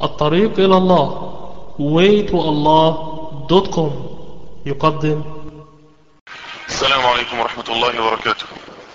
الطريق إلى الله waytoallah.com يقدم السلام عليكم ورحمة الله وبركاته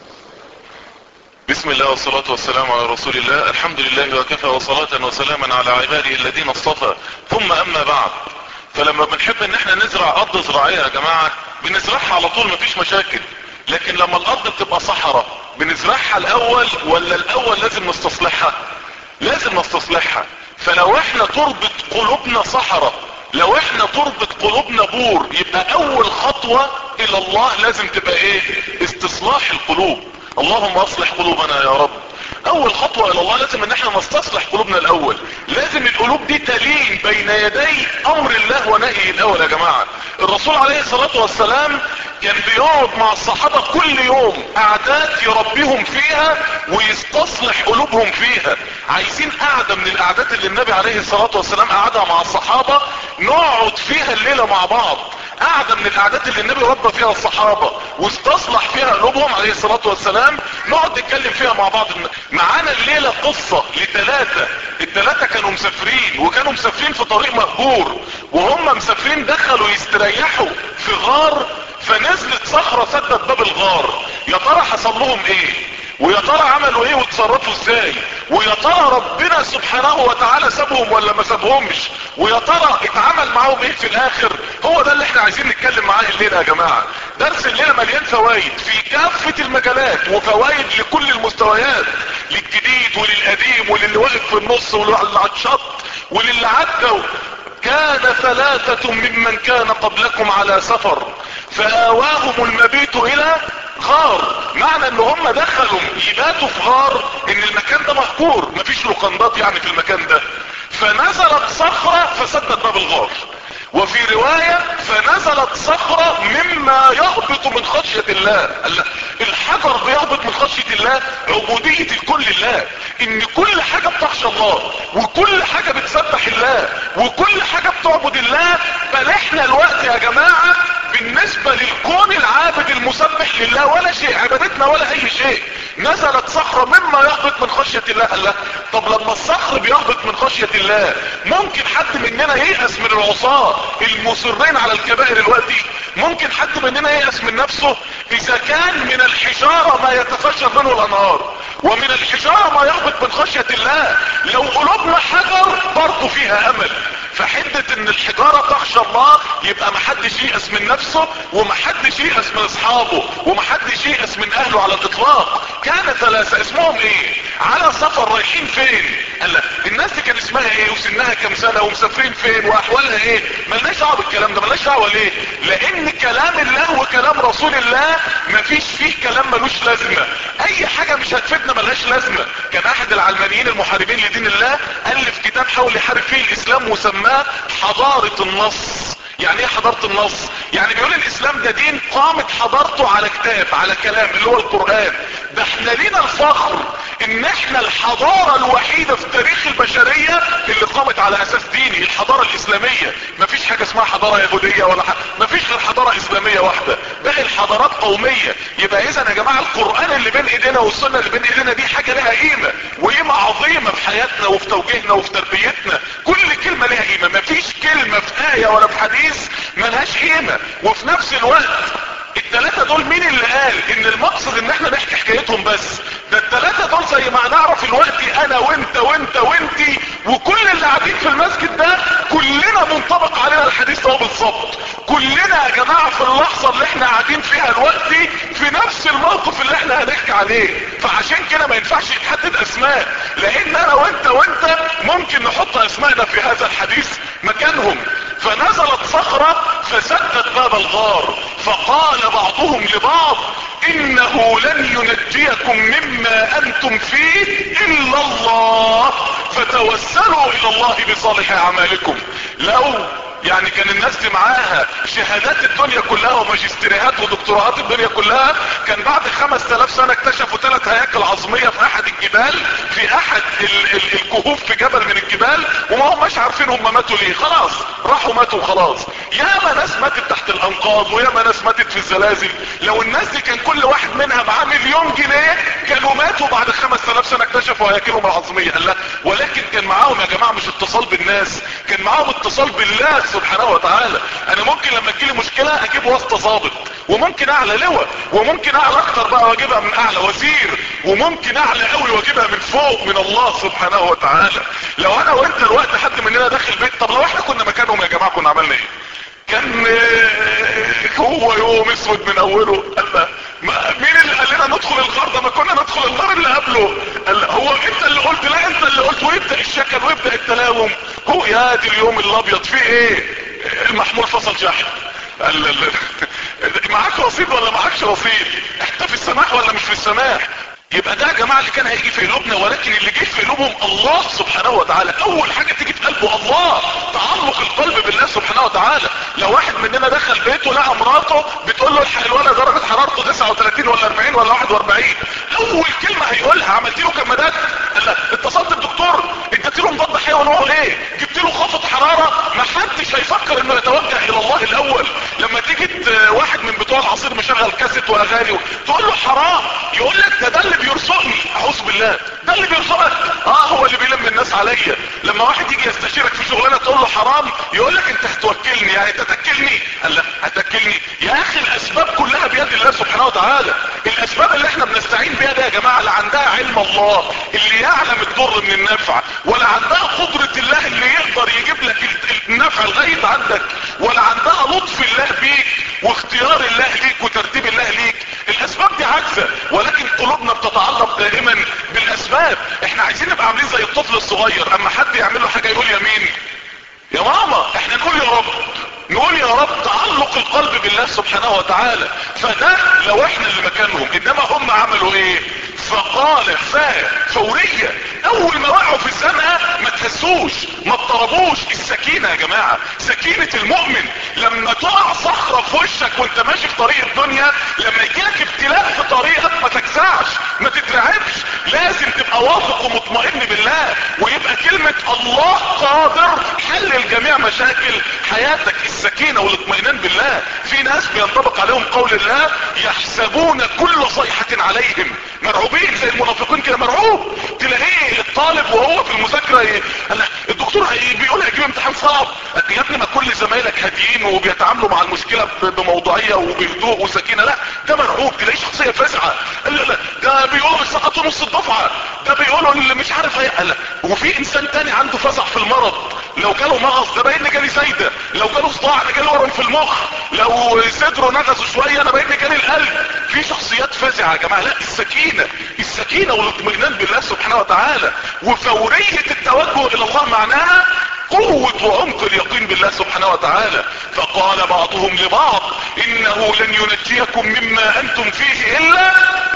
بسم الله والصلاة والسلام على رسول الله الحمد لله وكفى وصلاة وسلاما على عباده الذين اصطفى ثم اما بعد فلما بنحب ان احنا نزرع ارض زراعية يا جماعة بنزرعها على طول مفيش مشاكل لكن لما الارض بتبقى صحراء بنزرعها الاول ولا الاول لازم نستصلحها لازم نستصلحها فلو احنا تربة قلوبنا صحراء لو احنا تربة قلوبنا بور يبقى اول خطوة الى الله لازم تبقى ايه استصلاح القلوب اللهم اصلح قلوبنا يا رب اول خطوة الى الله لازم ان احنا نستصلح قلوبنا الاول لازم القلوب دي تلين بين يدي امر الله ونهيه الاول يا جماعة الرسول عليه الصلاة والسلام كان بيقعد مع الصحابة كل يوم قعدات يربيهم فيها ويستصلح قلوبهم فيها عايزين قعدة من القعدات اللي النبي عليه الصلاة والسلام قعدها مع الصحابة نقعد فيها الليلة مع بعض قعدة من القعدات اللي النبي ربى فيها الصحابة واستصلح فيها قلوبهم عليه الصلاة والسلام نقعد نتكلم فيها مع بعض معانا الليلة قصة لثلاثة الثلاثة كانوا مسافرين وكانوا مسافرين في طريق مهجور وهم مسافرين دخلوا يستريحوا في غار فنزلت صخرة سدت باب الغار يا ترى حصل لهم ايه ويا ترى عملوا ايه وتصرفوا ازاي ويا ترى ربنا سبحانه وتعالى سابهم ولا ما سابهمش ويا ترى اتعمل معاهم ايه في الاخر هو ده اللي احنا عايزين نتكلم معاه الليله يا جماعه درس الليله مليان فوائد في كافه المجالات وفوائد لكل المستويات للجديد وللقديم وللي واقف في النص واللي على الشط وللي عدى كان ثلاثة ممن كان قبلكم على سفر فآواهم المبيت الى غار معنى ان هم دخلوا يباتوا في غار ان المكان ده مهجور مفيش لقندات يعني في المكان ده فنزلت صخرة فسدت باب الغار وفي رواية فنزلت صخرة مما يهبط من خشية الله الحجر بيهبط من خشية الله عبودية الكل لله ان كل حاجة بتخشى الله وكل حاجة بتسبح الله وكل حاجة بتعبد الله بل احنا الوقت يا جماعة بالنسبة للكون العابد المسبح لله ولا شيء عبادتنا ولا اي شيء نزلت صخرة مما يهبط من خشية الله الله طب لما الصخر بيهبط من خشية الله ممكن حد مننا ييأس من العصاة المصرين على الكبائر الوقتي ممكن حد مننا ييأس من نفسه اذا كان من الحجارة ما يتفجر منه الانهار ومن الحجارة ما يهبط من خشية الله لو قلوبنا حجر برضه فيها امل فحدة ان الحجارة تخشى الله يبقى محدش ييأس من نفسه ومحدش ييأس من اصحابه ومحدش ييأس من اهله على الاطلاق كان ثلاثة اسمهم ايه على سفر رايحين فين قال الناس دي كان اسمها ايه وسنها كام سنة ومسافرين فين واحوالها ايه ملناش دعوه بالكلام ده ملناش دعوه ليه لان كلام الله وكلام رسول الله مفيش فيه كلام ملوش لازمة اي حاجة مش هتفيدنا ملهاش لازمة كان احد العلمانيين المحاربين لدين الله الف كتاب حاول يحارب فيه الاسلام وسماه حضارة النص يعني ايه حضارة النص يعني بيقول الاسلام ده دين قامت حضارته على كتاب على كلام اللي هو القرآن ده احنا لينا الفخر ان احنا الحضارة الوحيدة في تاريخ البشرية اللي قامت على اساس ديني الحضارة الاسلامية مفيش حاجة اسمها حضارة يهودية ولا حاجة مفيش غير حضارة اسلامية واحدة باقي الحضارات قومية يبقى اذا يا جماعة القرآن اللي بين ايدينا والسنة اللي بين ايدينا دي حاجة لها قيمة وقيمة عظيمة في حياتنا وفي توجيهنا وفي تربيتنا كل كلمة لها قيمة مفيش كلمة في آية ولا في حديث ملهاش قيمة وفي نفس الوقت التلاتة دول مين اللي قال ان المقصد ان احنا نحكي حكايتهم بس ده التلاتة دول زي ما نعرف الوقت انا وانت وانت وانتي وكل اللي قاعدين في المسجد ده كلنا منطبق علينا الحديث ده بالظبط كلنا يا جماعة في اللحظة اللي احنا قاعدين فيها دلوقتي في نفس الموقف اللي احنا هنحكي عليه فعشان كده ما ينفعش يتحدد اسماء لان انا وانت وانت ممكن نحط اسمائنا في هذا الحديث مكانهم فنزلت صخرة فسدت باب الغار فقال بعضهم لبعض انه لن ينجيكم مما انتم فيه الا الله فتوسلوا الى الله بصالح اعمالكم لو يعني كان الناس دي معاها شهادات الدنيا كلها وماجستيريهات ودكتوراهات الدنيا كلها كان بعد 5000 سنة اكتشفوا ثلاث هياكل عظمية في احد الجبال في احد ال ال الكهوف في جبل من الجبال وما هماش عارفين هم ماتوا ليه خلاص راحوا ماتوا خلاص ياما ناس ماتت تحت الانقاض وياما ناس ماتت في الزلازل لو الناس دي كان كل واحد منها معاه مليون جنيه كانوا ماتوا بعد 5000 سنة اكتشفوا هياكلهم العظمية قال لا ولكن كان معاهم يا جماعة مش اتصال بالناس كان معاهم اتصال بالله سبحانه وتعالى انا ممكن لما تجيلي مشكلة اجيب واسطة ظابط وممكن اعلى لواء وممكن اعلى اكتر بقى واجيبها من اعلى وزير وممكن اعلى قوي واجيبها من فوق من الله سبحانه وتعالى لو انا وانت الوقت حد مننا داخل بيت طب لو احنا كنا مكانهم يا جماعة كنا عملنا ايه كان هو يوم اسود من اوله قال لا مين اللي قال لنا ندخل الغار ده ما كنا ندخل الغار اللي قبله قال لا هو انت اللي قلت لا انت اللي قلت ويبدا الشكل ويبدا التلاوم هو يا دي اليوم الابيض فيه ايه المحمول فصل شحن قال لا معاك رصيد ولا معاكش رصيد انت في السماح ولا مش في السماح يبقى ده يا جماعة اللي كان هيجي في قلوبنا ولكن اللي جه في قلوبهم الله سبحانه وتعالى اول حاجة تيجي في قلبه الله تعلق القلب بالله سبحانه وتعالى لو واحد مننا دخل بيته لقى مراته بتقول له الحق الولد درجة حرارته 39 ولا 40 ولا 41 اول كلمة هيقولها عملت له كمادات قال لا اتصلت بدكتور اديت له مضاد حيوي ونوعه ايه جبت له خافض حرارة ما حدش هيفكر انه يتوجه الى الله الاول لما تيجي واحد من بتوع العصير مشغل كاسيت واغاني تقول له حرام يقول لك ده ده اللي بيرزقني اعوذ بالله ده اللي بيرزقك اه هو اللي بيلم الناس عليا لما واحد يجي يستشيرك في شغلانه تقول له حرام يقول لك انت هتوكلني يعني تتكلني قال لا هتكلني يا اخي الاسباب كلها بيد الله سبحانه وتعالى الاسباب اللي احنا بنستعين بيها ده يا جماعه لا عندها علم الله اللي يعلم الضر من النفع ولا عندها قدره الله اللي يقدر يجيب لك النفع لغايه عندك ولا عندها لطف الله بيك واختيار الله ليك وترتيب الله ليك الاسباب دي عاجزه ولكن قلوبنا بتتعلق دائما بالاسباب احنا عايزين نبقى عاملين زي الطفل الصغير اما حد يعمل له حاجه يقول يمين يا ماما احنا نقول يا رب نقول يا رب تعلق القلب بالله سبحانه وتعالى فده لو احنا اللي مكانهم انما هم عملوا ايه فقال فورية اول ما وقعوا في الزنقة ما تهزوش ما اضطربوش السكينة يا جماعة سكينة المؤمن لما تقع صخرة في وشك وانت ماشي في طريق الدنيا لما يجيلك ابتلاء في طريقك ما تجزعش ما تترعبش لازم تبقى واثق ومطمئن بالله ويبقى كلمة الله قادر حل الجميع مشاكل حياتك السكينة والاطمئنان بالله في ناس بينطبق عليهم قول الله يحسبون كل صيحة عليهم مرعوبين زي المنافقين كده مرعوب تلاقيه الطالب وهو في المذاكرة ي... الدكتور هي... بيقول هيجيب امتحان صعب يا ابني ما كل زمايلك هاديين وبيتعاملوا مع المشكلة بموضوعية وبهدوء وسكينة لا ده مرعوب تلاقيه شخصية فزعة لا لا ده بيقولوا سقطوا نص الدفعة ده بيقولوا اللي مش عارف هي لا وفي انسان تاني عنده فزع في المرض لو جاله مغص ده باين جالي زايدة لو جاله صداع ده جاله ورم في المخ لو صدره نغزه شوية انا باين جالي القلب في شخصيات فزعة يا جماعة لا السكينة السكينة والاطمئنان بالله سبحانه وتعالى وفورية التوجه الى الله معناها قوة وعمق اليقين بالله سبحانه وتعالى فقال بعضهم لبعض انه لن ينجيكم مما انتم فيه الا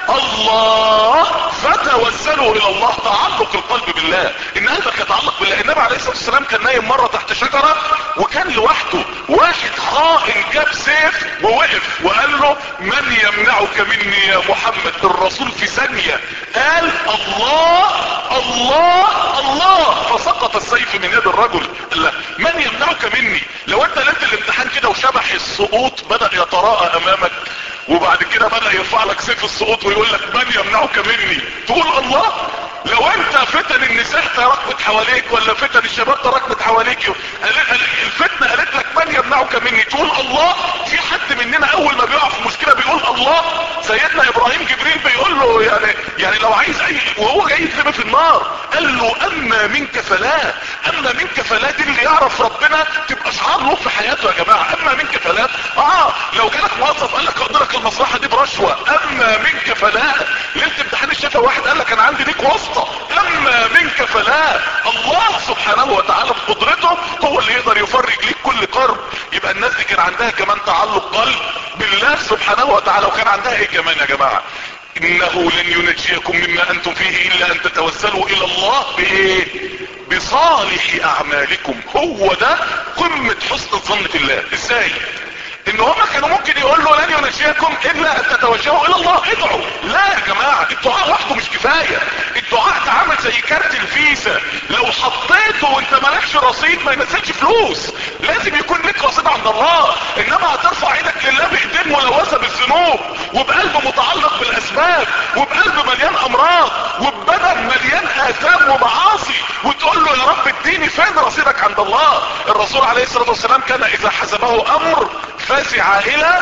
الله فتوسلوا الى الله تعلق القلب بالله ان قلبك يتعلق بالله النبي عليه الصلاة والسلام كان نايم مرة تحت شجرة وكان لوحده واحد خائن جاب سيف ووقف وقال له من يمنعك مني يا محمد الرسول في ثانية قال الله الله الله فسقط السيف من يد الرجل قال له من يمنعك مني لو انت لقيت الامتحان كده وشبح السقوط بدأ يتراءى امامك وبعد كده بدأ يرفع لك سيف السقوط ويقول لك من يمنعك مني تقول الله لو انت فتن النساء تراكمت حواليك ولا فتن الشباب تراكمت حواليك الفتنة قالت لك من يمنعك مني تقول الله في حد مننا اول ما بيقع في مشكلة بيقول الله سيدنا ابراهيم جبريل بيقول له يعني يعني لو عايز اي وهو جاي يترمي في النار قال له اما منك فلا اما منك فلا دي اللي يعرف ربنا تبقى شعار له في حياته يا جماعة اما منك فلا اه لو جالك موظف قال لك اقدرك المصلحة دي برشوة اما منك فلا ليلة امتحان الشفا واحد قال لك انا عندي ليك واسطة اما منك فلا الله سبحانه وتعالى بقدرته هو اللي يقدر يفرج ليك كل كرب يبقى الناس دي كان عندها كمان تعلق قلب بالله سبحانه وتعالى وكان عندها ايه كمان يا جماعة انه لن ينجيكم مما انتم فيه الا ان تتوسلوا الى الله بايه بصالح اعمالكم هو ده قمة حسن الظن في الله ازاي ان هم كانوا ممكن يقولوا لن ينجيكم الا ان تتوجهوا الى الله ادعوا لا يا جماعة الدعاء وحده مش كفاية الدعاء تعمل زي كارت الفيزا لو حطيته وانت مالكش رصيد ما ينزلش فلوس لازم يكون لك رصيد عند الله انما هترفع ايدك لله بايدين ملوثة بالذنوب وبقلب متعلق بالاسباب وبقلب مليان امراض وببدن مليان اثام ومعاصي وتقول له يا رب اديني فين رصيدك عند الله الرسول عليه الصلاة والسلام كان اذا حسبه امر فزع الى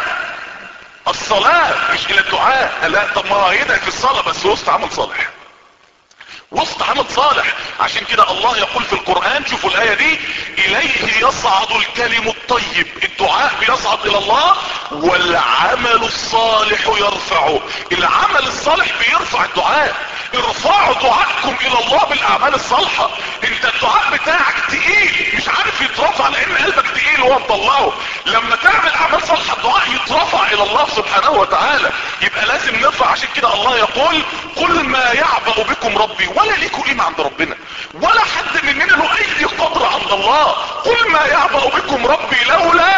الصلاة مش الى الدعاء لا طب ما يدعي في الصلاة بس وسط عمل صالح وسط عمل صالح عشان كده الله يقول في القرآن شوفوا الآية دي إليه يصعد الكلم الطيب الدعاء بيصعد إلى الله والعمل الصالح يرفعه العمل الصالح بيرفع الدعاء ارفعوا دعاءكم إلى الله بالأعمال الصالحة انت الدعاء بتاعك تقيل مش عارف يترفع لأن قلبك تقيل وهو مطلعه لما تعمل أعمال صالحة الدعاء يترفع إلى الله سبحانه وتعالى يبقى لازم نرفع عشان كده الله يقول قل ما يعبأ بكم ربي ولا ليكوا قيمة عند ربنا ولا حد مننا له اي قدر عند الله قل ما يعبأ بكم ربي لولا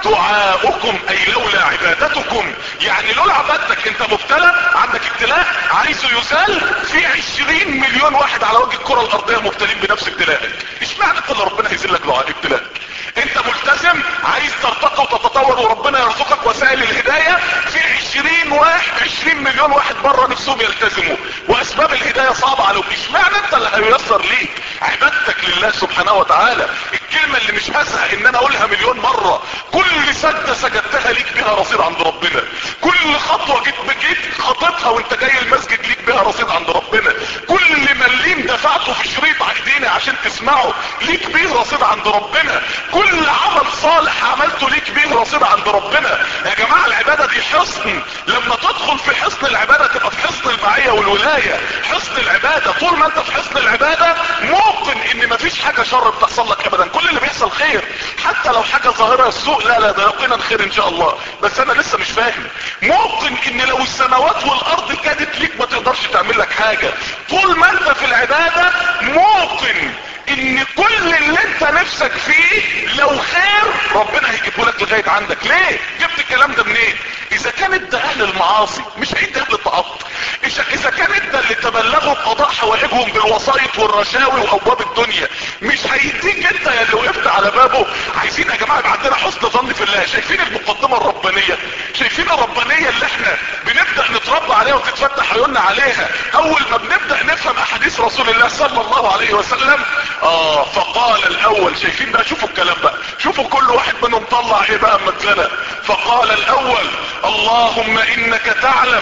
دعاؤكم اي لولا عبادتكم يعني لولا عبادتك انت مبتلى عندك ابتلاء عايزه يزال في عشرين مليون واحد على وجه الكرة الارضية مبتلين بنفس ابتلائك اشمعنى انت اللي ربنا هيزلك دعاء ابتلائك انت ملتزم عايز ترتقى وتتطور وربنا يرزقك وسائل الهداية في عشرين واحد عشرين مليون واحد بره نفسهم يلتزموا واسباب الهداية صعبة عليهم اشمعنى انت اللي هييسر ليك عبادتك لله سبحانه وتعالى الكلمة اللي مش هزهق ان انا اقولها مليون مرة كل سجدة سجدتها ليك بها رصيد عند ربنا كل خطوة جيت بجيت خطيتها وانت جاي المسجد ليك بها رصيد عند ربنا كل مليم دفعته في شريط ايدينا عشان تسمعه ليك بيه رصيد عند ربنا كل عمل صالح عملته ليك بيه رصيد عند ربنا يا جماعة العبادة دي حصن لما تدخل في حصن العبادة تبقى في حصن المعية والولاية حصن العبادة طول ما انت في حصن العبادة موقن ان مفيش حاجة شر بتحصل لك ابدا كل اللي بيحصل خير حتى لو حاجة ظاهرة السوء لا لا ده يقينا خير ان شاء الله بس انا لسه مش فاهم موقن ان لو السماوات والارض كادت ليك ما تقدرش تعمل لك حاجة طول ما انت في العبادة موقن ان كل اللي انت نفسك فيه لو خير ربنا هيجيبه لك لغاية عندك ليه جبت الكلام ده منين اذا كانت ده اهل المعاصي مش هيدي اهل الطاعات اذا كانت ده اللي تبلغوا قضاء حوائجهم بالوسائط والرشاوي وابواب الدنيا مش هيديك انت يا اللي وقفت على بابه عايزين يا جماعه يبقى عندنا حسن ظن في الله شايفين المقدمه الربانيه شايفين الربانيه اللي احنا بنبدا نتربى عليها وتتفتح عيوننا عليها اول ما بنبدا نفهم احاديث رسول الله صلى الله عليه وسلم اه فقال الاول شايفين بقى شوفوا الكلام بقى شوفوا كل واحد منهم طلع ايه بقى مثلنا فقال الاول اللهم انك تعلم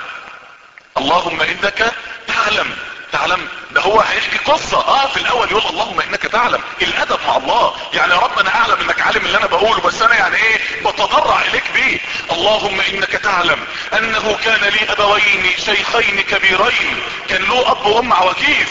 اللهم انك تعلم تعلم ده هو هيحكي قصة اه في الاول يقول اللهم انك تعلم الادب مع الله يعني يا رب انا اعلم انك عالم اللي انا بقوله بس انا يعني ايه بتضرع اليك بيه اللهم انك تعلم انه كان لي ابوين شيخين كبيرين كان له اب وام عواجيز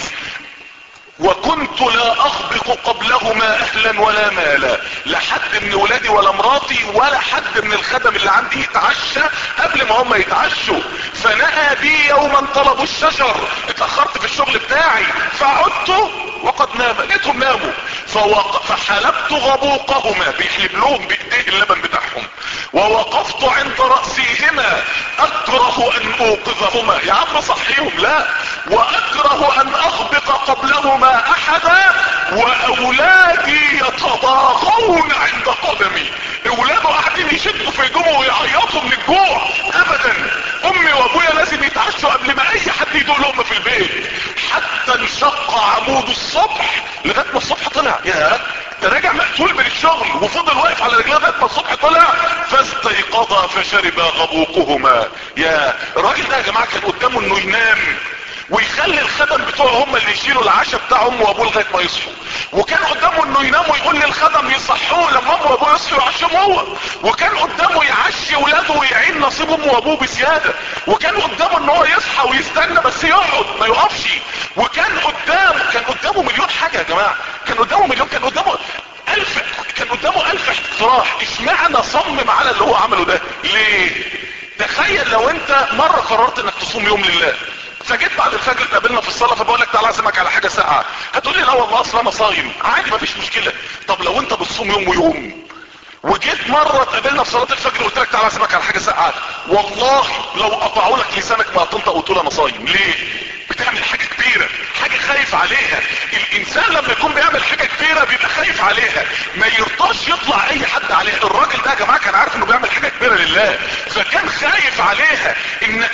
وكنت لا اخبق قبلهما اهلا ولا مالا لا حد من ولادي ولا مراتي ولا حد من الخدم اللي عندي يتعشى قبل ما هم يتعشوا فنأى بي يوما طلبوا الشجر اتأخرت في الشغل بتاعي فعدت وقد نام لقيتهم ناموا فوق... فحلبت غبوقهما بيحلب لهم بايديه اللبن بتاعهم ووقفت عند رأسيهما اكره ان اوقظهما يا عم صحيهم لا واكره ان اخبق قبلهما احدا واولادي يتضاغون عند قدمي اولاده قاعدين يشدوا في هدومه ويعيطوا من الجوع ابدا امي وابويا لازم يتعشوا قبل ما اي حد يدوق لهم في البيت حتى انشق عمود الصبح لغايه ما الصبح طلع يا راجع مقتول من الشغل وفضل واقف على رجليه لغايه ما الصبح طلع فاستيقظا فشربا غبوقهما يا الراجل ده يا جماعه كان قدامه انه ينام ويخلي الخدم بتوعه هم اللي يشيلوا العشاء بتاع امه وابوه لغايه ما يصحوا وكان قدامه انه ينام ويقول للخدم يصحوه لما امه وابوه يصحوا يعشهم هو وكان قدامه يعشي ولاده ويعين نصيب امه وابوه بزياده وكان قدامه ان هو يصحى ويستنى بس يقعد ما يقفش وكان قدامه كان قدامه مليون حاجه يا جماعه كان قدامه مليون كان قدامه الف كان قدامه الف اقتراح اشمعنى صمم على اللي هو عمله ده ليه تخيل لو انت مرة قررت انك تصوم يوم لله فجيت بعد الفجر اتقابلنا في الصلاه فبقول لك تعالى اعزمك على حاجه ساقعه هتقول لي لا والله اصل انا صايم عادي مفيش مشكله طب لو انت بتصوم يوم ويوم وجيت مرة اتقابلنا في صلاة الفجر وقلت لك تعالى اسمك على حاجة ساقعة والله لو قطعوا لك لسانك ما هتنطق وتقول انا صايم ليه بتعمل حاجة كبيرة حاجة خايف عليها الانسان لما يكون بيعمل حاجة كبيرة بيبقى خايف عليها ما يرضاش يطلع اي حد عليها الراجل ده يا جماعة كان عارف انه بيعمل حاجة كبيرة لله فكان خايف عليها انك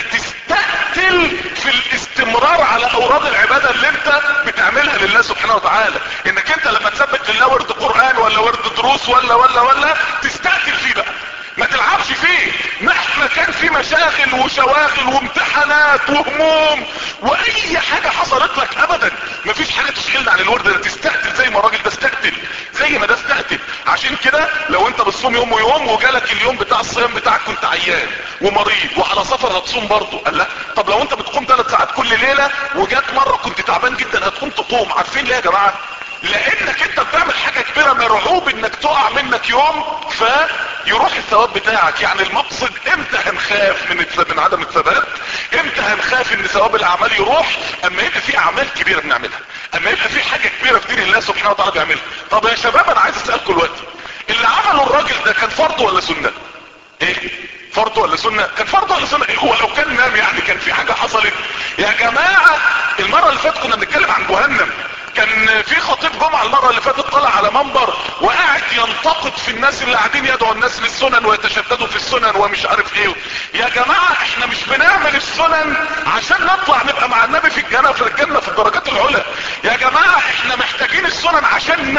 تستقتل في الاستمرار على اوراد العبادة اللي انت بتعملها لله سبحانه وتعالى انك انت لما تثبت لله ورد قرآن ولا ورد دروس ولا ولا ولا تستقتل فيه بقى ما تلعبش فيه مهما كان في مشاغل وشواغل وامتحانات وهموم واي حاجة حصلت لك ابدا مفيش حاجة تشغلنا عن الورد ده تستقتل زي ما الراجل ده استقتل زي ما ده استقتل عشان كده لو انت بتصوم يوم ويوم وجالك اليوم بتاع الصيام بتاعك كنت عيان ومريض وعلى سفر هتصوم برضه قال لا طب لو انت بتقوم ثلاث ساعات كل ليلة وجات مرة كنت تعبان جدا هتقوم تقوم عارفين ليه يا جماعة لانك انت بتعمل حاجة كبيرة مرعوب انك تقع منك يوم فيروح الثواب بتاعك يعني المقصد امتى هنخاف من الث- من عدم الثبات امتى هنخاف ان ثواب الاعمال يروح اما يبقى في اعمال كبيرة بنعملها اما يبقى في حاجة كبيرة في دين الله سبحانه وتعالى بيعملها طب يا شباب انا عايز اسألكم دلوقتي اللي عمله الراجل ده كان فرض ولا سنة ايه فرض ولا سنة كان فرض ولا سنة إيه هو لو كان نام يعني كان في حاجة حصلت يا جماعة المرة اللي فاتت كنا بنتكلم عن جهنم كان في خطيب جمعة المرة اللي فاتت طلع على منبر وقاعد ينتقد في الناس اللي قاعدين يدعوا الناس للسنن ويتشددوا في السنن ومش عارف ايه يا جماعة احنا مش بنعمل السنن عشان نطلع نبقى مع النبي في الجنة في الجنة في الدرجات العلى يا جماعة احنا محتاجين السنن عشان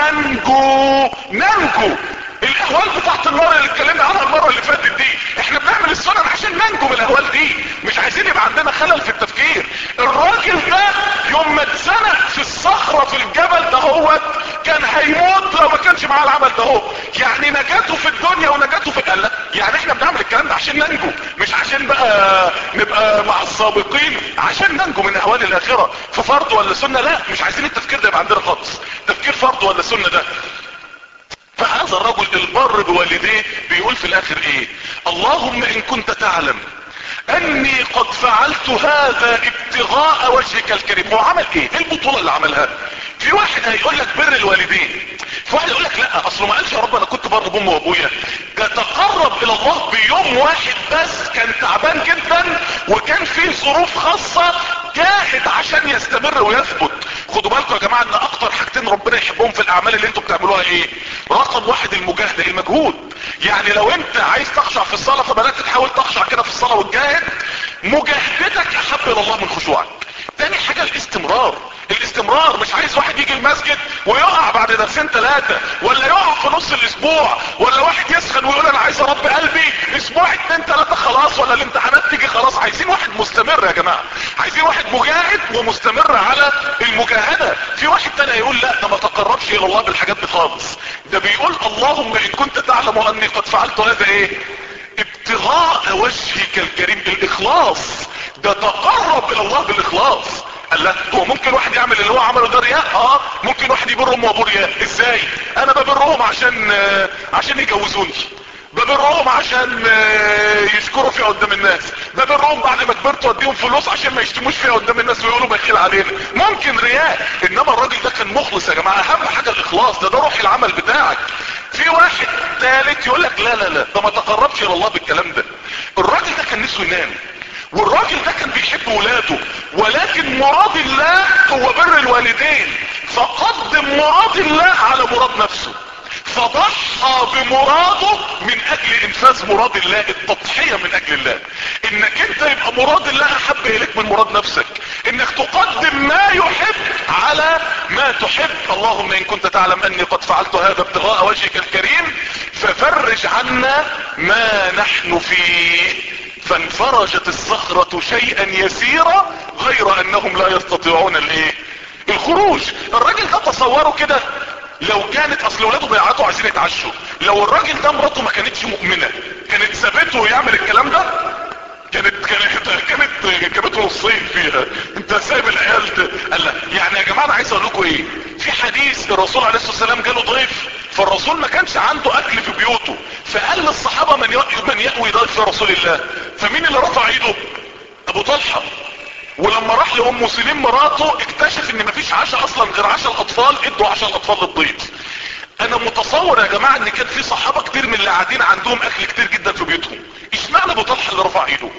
ننجو ننجو الاهوال بتاعت النار اللي اتكلمنا عنها المرة اللي فاتت دي احنا بنعمل السنن عشان ننجو من الاهوال دي مش عايزين يبقى عندنا خلل في التفكير الراجل ده يوم ما اتزنق في الصخرة في الجبل ده هو كان هيموت لو ما كانش معاه العمل ده هو يعني نجاته في الدنيا ونجاته في القلة يعني احنا بنعمل الكلام ده عشان ننجو مش عشان بقى نبقى مع السابقين عشان ننجو من اهوال الاخرة ففرض ولا سنة لا مش عايزين التفكير ده يبقى عندنا خالص تفكير فرض ولا سنة ده فهذا الرجل البر بوالديه بيقول في الاخر ايه اللهم ان كنت تعلم اني قد فعلت هذا ابتغاء وجهك الكريم هو عمل ايه ايه البطولة اللي عملها في واحد هيقول لك بر الوالدين في واحد يقول لك لا اصله ما قالش يا رب انا كنت بر بامي وابويا ده تقرب الى الله بيوم واحد بس كان تعبان جدا وكان فيه ظروف خاصة جاهد عشان يستمر ويثبت خدوا بالكم يا جماعة ان اكتر حاجتين ربنا يحبهم في الاعمال اللي انتوا بتعملوها ايه رقم واحد المجاهدة المجهود يعني لو انت عايز تخشع في الصلاة فبدأت تحاول تخشع كده في الصلاة وتجاهد مجاهدتك احب الى الله من خشوعك تاني حاجة الاستمرار الاستمرار مش عايز واحد يجي المسجد ويقع بعد درسين ثلاثة ولا يقع في نص الاسبوع ولا واحد يسخن ويقول انا عايز ارب قلبي اسبوع اتنين ثلاثة خلاص ولا الامتحانات تيجي خلاص عايزين واحد مستمر يا جماعة عايزين واحد مجاهد ومستمر على المجاهدة في واحد تاني يقول لا ده ما تقربش الى الله بالحاجات دي خالص ده بيقول اللهم ان كنت تعلم اني قد فعلت هذا ايه ابتغاء وجهك الكريم الاخلاص ده تقرب الى الله بالاخلاص قال لا هو ممكن واحد يعمل اللي هو عمله ده رياء اه ممكن واحد يبر امه وابوه رياء ازاي انا ببرهم عشان آه، عشان يجوزوني ببرهم عشان آه، يشكروا فيها قدام الناس ببرهم بعد ما كبرت واديهم فلوس عشان ما يشتموش فيها قدام الناس ويقولوا بخيل علينا ممكن رياء انما الراجل ده كان مخلص يا جماعه اهم حاجه الاخلاص ده ده روح العمل بتاعك في واحد ثالث يقول لك لا لا لا ده ما تقربش الى الله بالكلام ده الراجل ده كان نفسه ينام والراجل ده كان بيحب ولاده ولكن مراد الله هو بر الوالدين فقدم مراد الله على مراد نفسه فضحى بمراده من اجل انفاذ مراد الله التضحية من اجل الله انك انت يبقى مراد الله احب اليك من مراد نفسك انك تقدم ما يحب على ما تحب اللهم ان كنت تعلم اني قد فعلت هذا ابتغاء وجهك الكريم ففرج عنا ما نحن فيه فانفرجت الصخرة شيئا يسيرا غير انهم لا يستطيعون الايه الخروج الراجل ده تصوره كده لو كانت اصل ولاده بيعطوا عايزين يتعشوا لو الراجل ده مراته ما كانتش مؤمنة كانت سابته يعمل الكلام ده كانت كانت كانت جابته نصين فيها انت سايب العيال ده قال لا يعني يا جماعه انا عايز اقول لكم ايه في حديث الرسول عليه الصلاه والسلام جاله ضيف فالرسول ما كانش عنده اكل في بيوته فقال للصحابه من يأوي من يأوي ضيف رسول الله فمين اللي رفع ايده ابو طلحه ولما راح لام سليم مراته اكتشف ان مفيش عشاء اصلا غير عشاء الاطفال ادوا عشاء الاطفال للضيف انا متصور يا جماعة ان كان في صحابة كتير من اللي قاعدين عندهم اكل كتير جدا في بيوتهم اشمعنى ابو طلحة اللي رفع ايده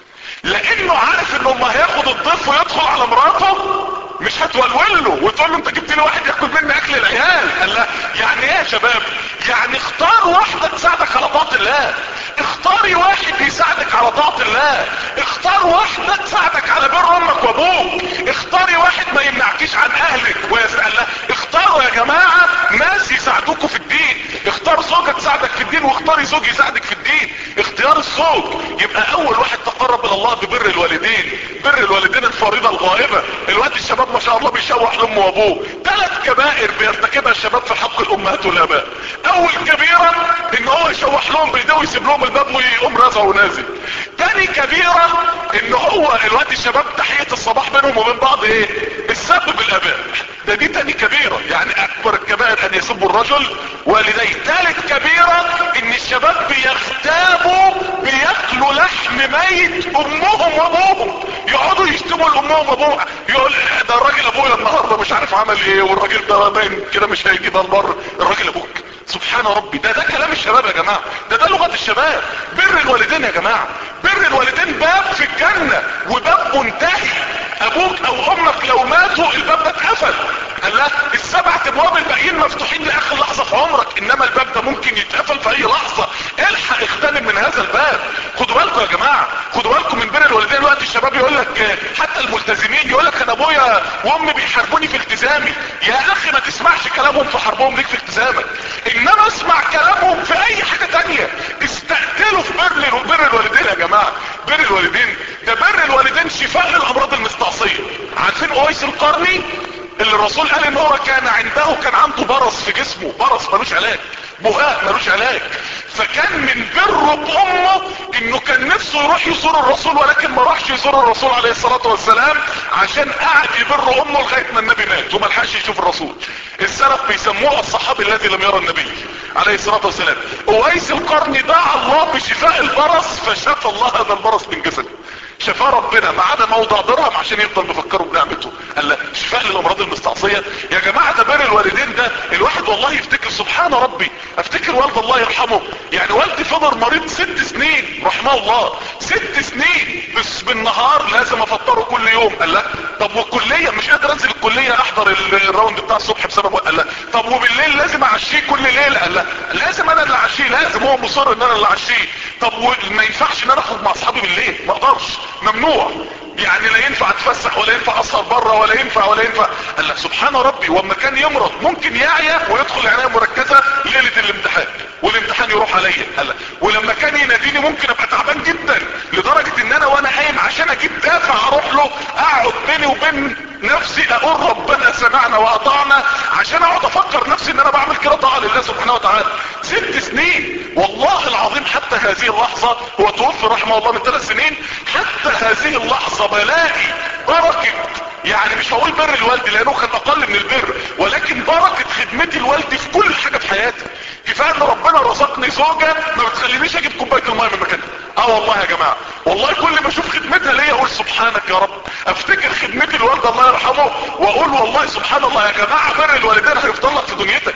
لانه عارف انه ما هياخد الضيف ويدخل على مراته مش هتولول له وتقول له انت جبت لي واحد ياكل مني اكل العيال قال لا يعني ايه يا شباب يعني اختار واحدة تساعدك على طاعة الله اختاري واحد يساعدك على طاعة الله اختار واحدة تساعدك على بر امك وابوك اختاري واحد ما يمنعكيش عن اهلك ويسأل الله اختاروا يا جماعة ناس يساعدوكوا في الدين اختار زوجة تساعدك في الدين واختاري زوج يساعدك في الدين اختيار الزوج يبقى اول واحد تقرب الى الله ببر الوالدين بر الوالدين الفريضة الغائبة الوقت الشباب ما شاء الله بيشوح لامه وابوه ثلاث كبائر بيرتكبها الشباب في حق الامهات والاباء اول كبيرة ان هو يشوح لهم بايديه ويسيب لهم الباب ويقوم رازع ونازل تاني كبيرة ان هو الوقت الشباب تحية الصباح بينهم وبين بعض ايه السب بالاباء ده دي تاني كبيرة يعني اكبر الكبائر ان يسبوا الرجل والديه تالت كبيرة ان الشباب بيغتابوا بياكلوا لحم ميت امهم وابوهم يقعدوا يشتموا لامهم وابوهم يقول ده الراجل ابويا النهارده مش عارف عمل ايه والراجل ده باين كده مش هيجي ده المره الراجل ابوك سبحان ربي ده ده كلام الشباب يا جماعة ده ده لغة الشباب بر الوالدين يا جماعة بر الوالدين باب في الجنة وباب منتهي ابوك او امك لو ماتوا الباب ده اتقفل قال لا السبعة ابواب الباقيين مفتوحين لاخر لحظة في عمرك انما الباب ده ممكن يتقفل في اي لحظة الحق اغتنم من هذا الباب خدوا بالكم يا جماعة خدوا بالكم من بر الوالدين الوقت الشباب يقول لك حتى الملتزمين يقول لك انا ابويا وامي بيحاربوني في التزامي يا اخي ما تسمعش كلامهم في حربهم ليك في التزامك انما اسمع كلامهم في اي حاجة تانية استقتلوا في بر بر الوالدين يا جماعة بر الوالدين ده بر الوالدين شفاء للامراض المستعصية عارفين اويس القرني اللي الرسول قال ان هو كان عنده كان عنده برص في جسمه برص ملوش علاج بهاء ملوش علاج فكان من بره بامه انه كان نفسه يروح يزور الرسول ولكن ما راحش يزور الرسول عليه الصلاة والسلام عشان قعد يبر امه لغاية ما النبي مات وما لحقش يشوف الرسول السلف بيسموه الصحابي الذي لم يرى النبي عليه الصلاة والسلام اويس القرن دعا الله بشفاء البرص فشفى الله هذا البرص من جسده شفاه ربنا ما عدا موضع درهم عشان يفضل مفكره بنعمته قال لا شفاء للامراض المستعصية يا جماعة ده بر الوالدين ده الواحد والله يفتكر سبحان ربي افتكر والد الله يرحمه يعني والدي فضل مريض ست سنين رحمه الله ست سنين بس بالنهار لازم افطره كل يوم قال لا طب والكلية مش قادر انزل الكلية احضر الراوند بتاع الصبح بسبب قال لا طب وبالليل لازم اعشيه كل ليلة قال لا لازم انا اللي اعشيه لازم هو مصر ان انا اللي اعشيه طب ما ينفعش ان انا اخرج مع اصحابي بالليل ما اقدرش ممنوع يعني لا ينفع اتفسح ولا ينفع اسهر بره ولا ينفع ولا ينفع قال لك سبحان ربي واما كان يمرض ممكن يعيا ويدخل عناية مركزة ليلة الامتحان والامتحان يروح عليا قال لك ولما كان يناديني ممكن ابقى تعبان جدا لدرجة ان انا وانا قايم عشان اجيب دافع اروح له اقعد بيني وبين نفسي اقول ربنا سمعنا واطعنا عشان اقعد افكر نفسي ان انا بعمل كده طاعة لله سبحانه وتعالى ست سنين والله العظيم حتى هذه اللحظة هو توفي رحمه الله من ثلاث سنين حتى هذه اللحظة بلاقي بركة يعني مش هقول بر الوالد لانه كان اقل من البر ولكن بركة خدمتي لوالدي في كل حاجة في حياتي كفاية ان ربنا رزقني زوجة ما بتخلينيش اجيب كوباية الماء من مكانها اه والله يا جماعة والله كل ما اشوف خدمتها ليا اقول سبحانك يا رب افتكر خدمتي الوالد الله يرحمه واقول والله سبحان الله يا جماعة بر الوالدين هيفضل لك في دنيتك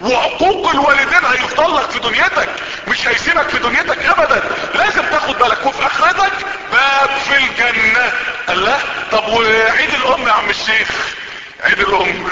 وعقوق الوالدين هيفضل لك في دنيتك مش هيسيبك في دنيتك ابدا لازم تاخد بالك وفي اخرتك باب في الجنة الله طب وعيد الام يا عم الشيخ عيد الام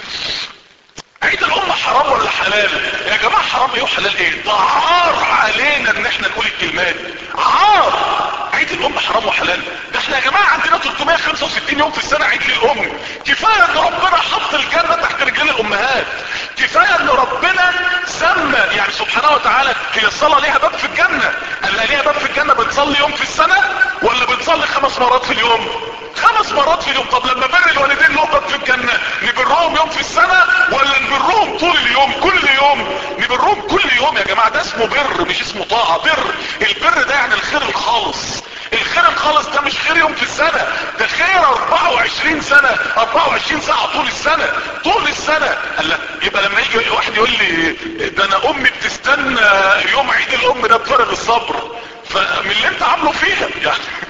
عيد الام حرام ولا حلال يا جماعة حرام ايه وحلال ايه ده عار علينا ان احنا نقول الكلمات عار عيد الام حرام وحلال ده احنا يا جماعة عندنا 365 يوم في السنة عيد للام كفاية ان ربنا حط الجنة تحت رجلين الامهات كفاية ان ربنا سمى يعني سبحانه وتعالى هي الصلاة ليها باب في الجنة قال لها ليها باب في الجنة بتصلي يوم في السنة ولا بتصلي خمس مرات في اليوم خمس مرات في اليوم طب لما بر الوالدين له باب في الجنة نبرهم يوم في السنة ولا نبرهم طول اليوم كل يوم نبرهم كل يوم يا جماعة ده اسمه بر مش اسمه طاعة بر البر ده يعني الخير الخالص الخير الخالص ده مش خير يوم في السنة ده خير 24 سنة 24 ساعة طول السنة طول السنة قال لا يبقى لما يجي واحد يقول لي ده انا امي بتستنى يوم عيد الام ده بفارغ الصبر فمن اللي انت عامله فيها يعني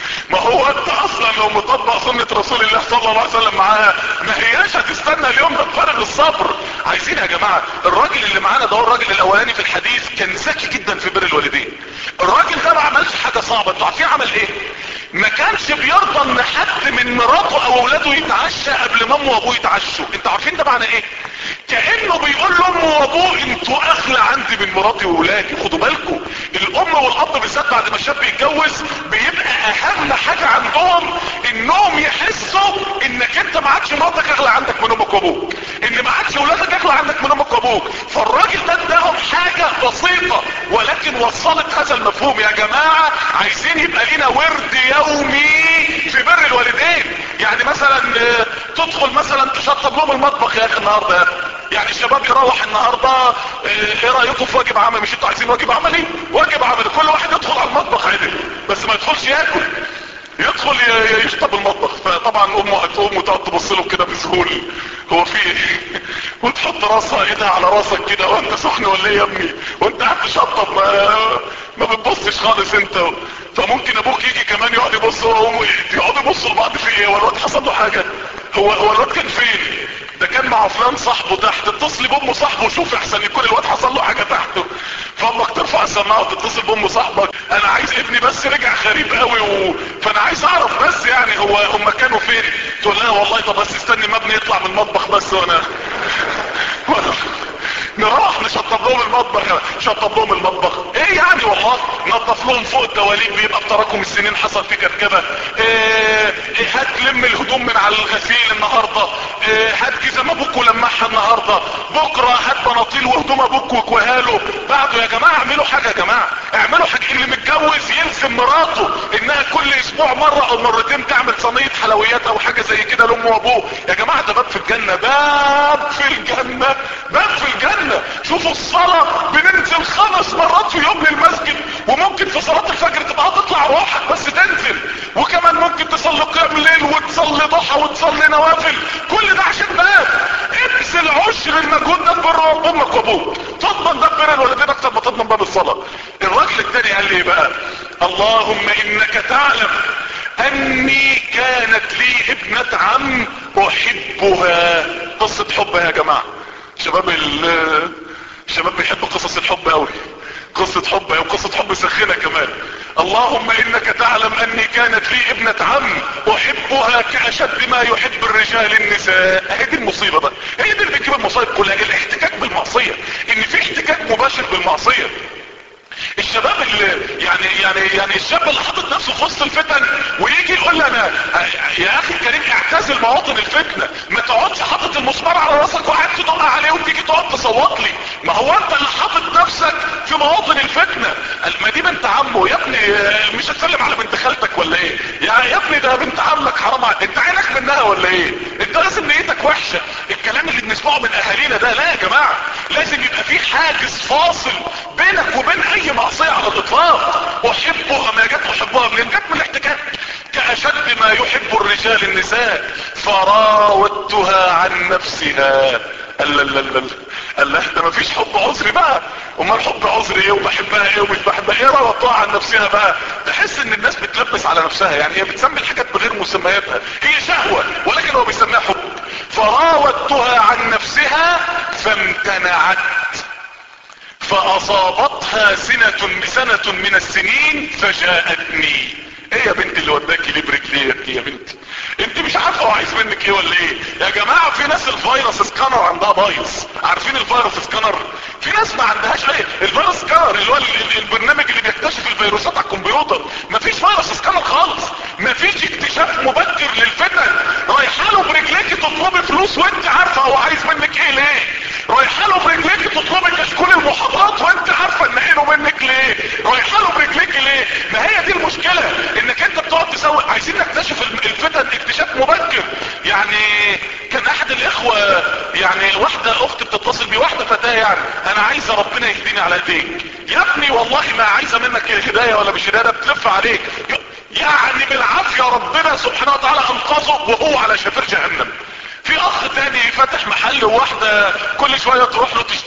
ما هو انت اصلا لو مطبق سنة رسول الله صلى الله عليه وسلم معاها ما هياش هتستنى اليوم ده بفارغ الصبر عايزين يا جماعة الراجل اللي معانا ده هو الراجل الاولاني في الحديث كان ذكي جدا في بر الوالدين الراجل ده ما عملش حاجة صعبة انتوا عارفين عمل ايه ما كانش بيرضى ان حد من مراته او اولاده يتعشى قبل ما امه وابوه يتعشوا انتوا عارفين ده معنى ايه كانه بيقول لامه وابوه انتوا اغلى عندي من مراتي واولادي خدوا بالكم الام والاب بالذات بعد ما الشاب يتجوز بيبقى اهم حاجه عندهم انهم يحسوا انك انت ما عادش مراتك اغلى عندك من امك وابوك ان ما عادش اولادك اغلى عندك من امك وابوك فالراجل ده اداهم حاجه بسيطه ولكن وصلت هذا المفهوم يا جماعه عايزين يبقى لينا ورد يومي في بر الوالدين يعني مثلا آه، تدخل مثلا تشطب لهم المطبخ يا اخي النهارده يا أخي. يعني الشباب يروح النهارده آه، ايه رايكم في واجب عملي مش انتوا عايزين واجب عملي واجب عملي كل واحد يدخل على المطبخ عادي بس ما يدخلش ياكل يدخل ي- ي- يشطب المطبخ فطبعا امه هتقوم وتقعد تبص له كده بذهول هو في ايه وتحط راسها ايدها على راسك كده وانت سخن ولا ايه يا ابني وانت قاعد تشطب ما ما بتبصش خالص انت فممكن ابوك يجي كمان يقعد يبص هو وامه يقعدوا يبصوا لبعض في ايه هو الواد حصل له حاجه هو هو الواد كان فين ده كان مع فلان صاحبه تحت اتصل بام صاحبه وشوف احسن يكون الواد حصل له حاجه تحته فامك ترفع السماعه وتتصل بام صاحبك انا عايز ابني بس رجع غريب قوي و... فانا عايز اعرف بس يعني هو هم كانوا فين تقول لها والله طب بس استني ما ابني يطلع من المطبخ بس وانا وانا نروح نشطب لهم المطبخ شطب لهم المطبخ ايه يعني والله نظف لهم فوق الدواليب بيبقى بتراكم السنين حصل في كركبه إيه إيه هات لم الهدوم من على الغسيل النهارده إيه هات جزم ابوك ولمعها النهارده بكره هات بناطيل وهدوم ابوك واكويها له بعده يا جماعه اعملوا حاجه يا جماعه اعملوا حاجه اللي متجوز يلزم مراته انها كل اسبوع مره او مرتين تعمل صينيه حلويات او حاجه زي كده لامه وابوه يا جماعه ده باب في الجنه باب في الجنه باب في الجنة شوفوا الصلاة بننزل خمس مرات في يوم للمسجد وممكن في صلاة الفجر تبقى تطلع روحك بس تنزل وكمان ممكن تصلي قيام الليل وتصلي ضحى وتصلي نوافل كل ده عشان باب ابذل عشر المجهود ده بر امك وابوك تضمن ده بر الوالدين اكتر ما تضمن باب الصلاة الراجل التاني قال لي إيه بقى اللهم انك تعلم اني كانت لي ابنة عم احبها قصة حب يا جماعة شباب ال الشباب بيحبوا قصص الحب قوي قصة حب وقصة حب سخنة كمان اللهم انك تعلم اني كانت لي ابنة عم احبها كاشد ما يحب الرجال النساء هي دي المصيبة بقى هي دي اللي بتجيب المصايب كلها الاحتكاك بالمعصية ان في احتكاك مباشر بالمعصية الشباب اللي يعني يعني يعني الشاب اللي حاطط نفسه في وسط الفتن ويجي يقول لي انا يا اخي الكريم اعتزل مواطن الفتنه ما تقعدش حاطط المسمار على راسك وقاعد تدق عليه وتيجي تقعد تصوت لي ما هو انت اللي حاطط نفسك في مواطن الفتنه ما دي بنت عمه يا ابني مش هتسلم على بنت خالتك ولا ايه يا يا ابني ده بنت عمك حرام عليك انت عينك منها ولا ايه انت لازم نيتك وحشه الكلام اللي بنسمعه من اهالينا ده لا يا جماعه لازم يبقى في حاجز فاصل بينك وبين اي معصيه على الاطلاق احبها ما جت احبها منين جت من الاحتكاك كاشد ما يحب الرجال النساء فراودتها عن نفسها قال لا لا لا قال لا ده مفيش حب عذري بقى امال حب عذري ايه وبحبها ايه ومش بحبها ايه راودتها عن نفسها بقى تحس ان الناس بتلبس على نفسها يعني هي بتسمي الحاجات بغير مسمياتها هي شهوة ولكن هو بيسميها حب فراودتها عن نفسها فامتنعت فاصابتها سنة سنة من السنين فجاءتني ايه يا بنت اللي وداكي ليه برجليك يا بنت انت مش عارفه هو عايز منك ايه ولا ايه يا جماعه في ناس الفيروس سكانر عندها بايظ عارفين الفيروس سكانر في ناس ما عندهاش اي الفيروس سكانر اللي هو ال- ال- البرنامج اللي بيكتشف الفيروسات على الكمبيوتر مفيش فيروس سكانر خالص مفيش اكتشاف مبكر للفتن رايحه له برجليك تطلبي فلوس وانت عارفه هو عايز منك ايه ليه رايحه له برجليك تطلبي كشكول المحاضرات وانت عارفه ان عينه منك ليه رايحه له برجليك ليه ما هي دي المشكله انك انت بتقعد تسوي عايزين نكتشف الم- الفتن اكتشاف مبكر يعني كان احد الاخوه يعني واحده اخت بتتصل بي واحده فتاه يعني انا عايزه ربنا يهديني على ايديك يا ابني والله ما عايزه منك هدايه ولا مش هدايه ده بتلف عليك يعني بالعافيه ربنا سبحانه وتعالى انقذه وهو على شفير جهنم في اخ تاني فتح محل وواحدة كل شوية تروح له تشتري وعاملة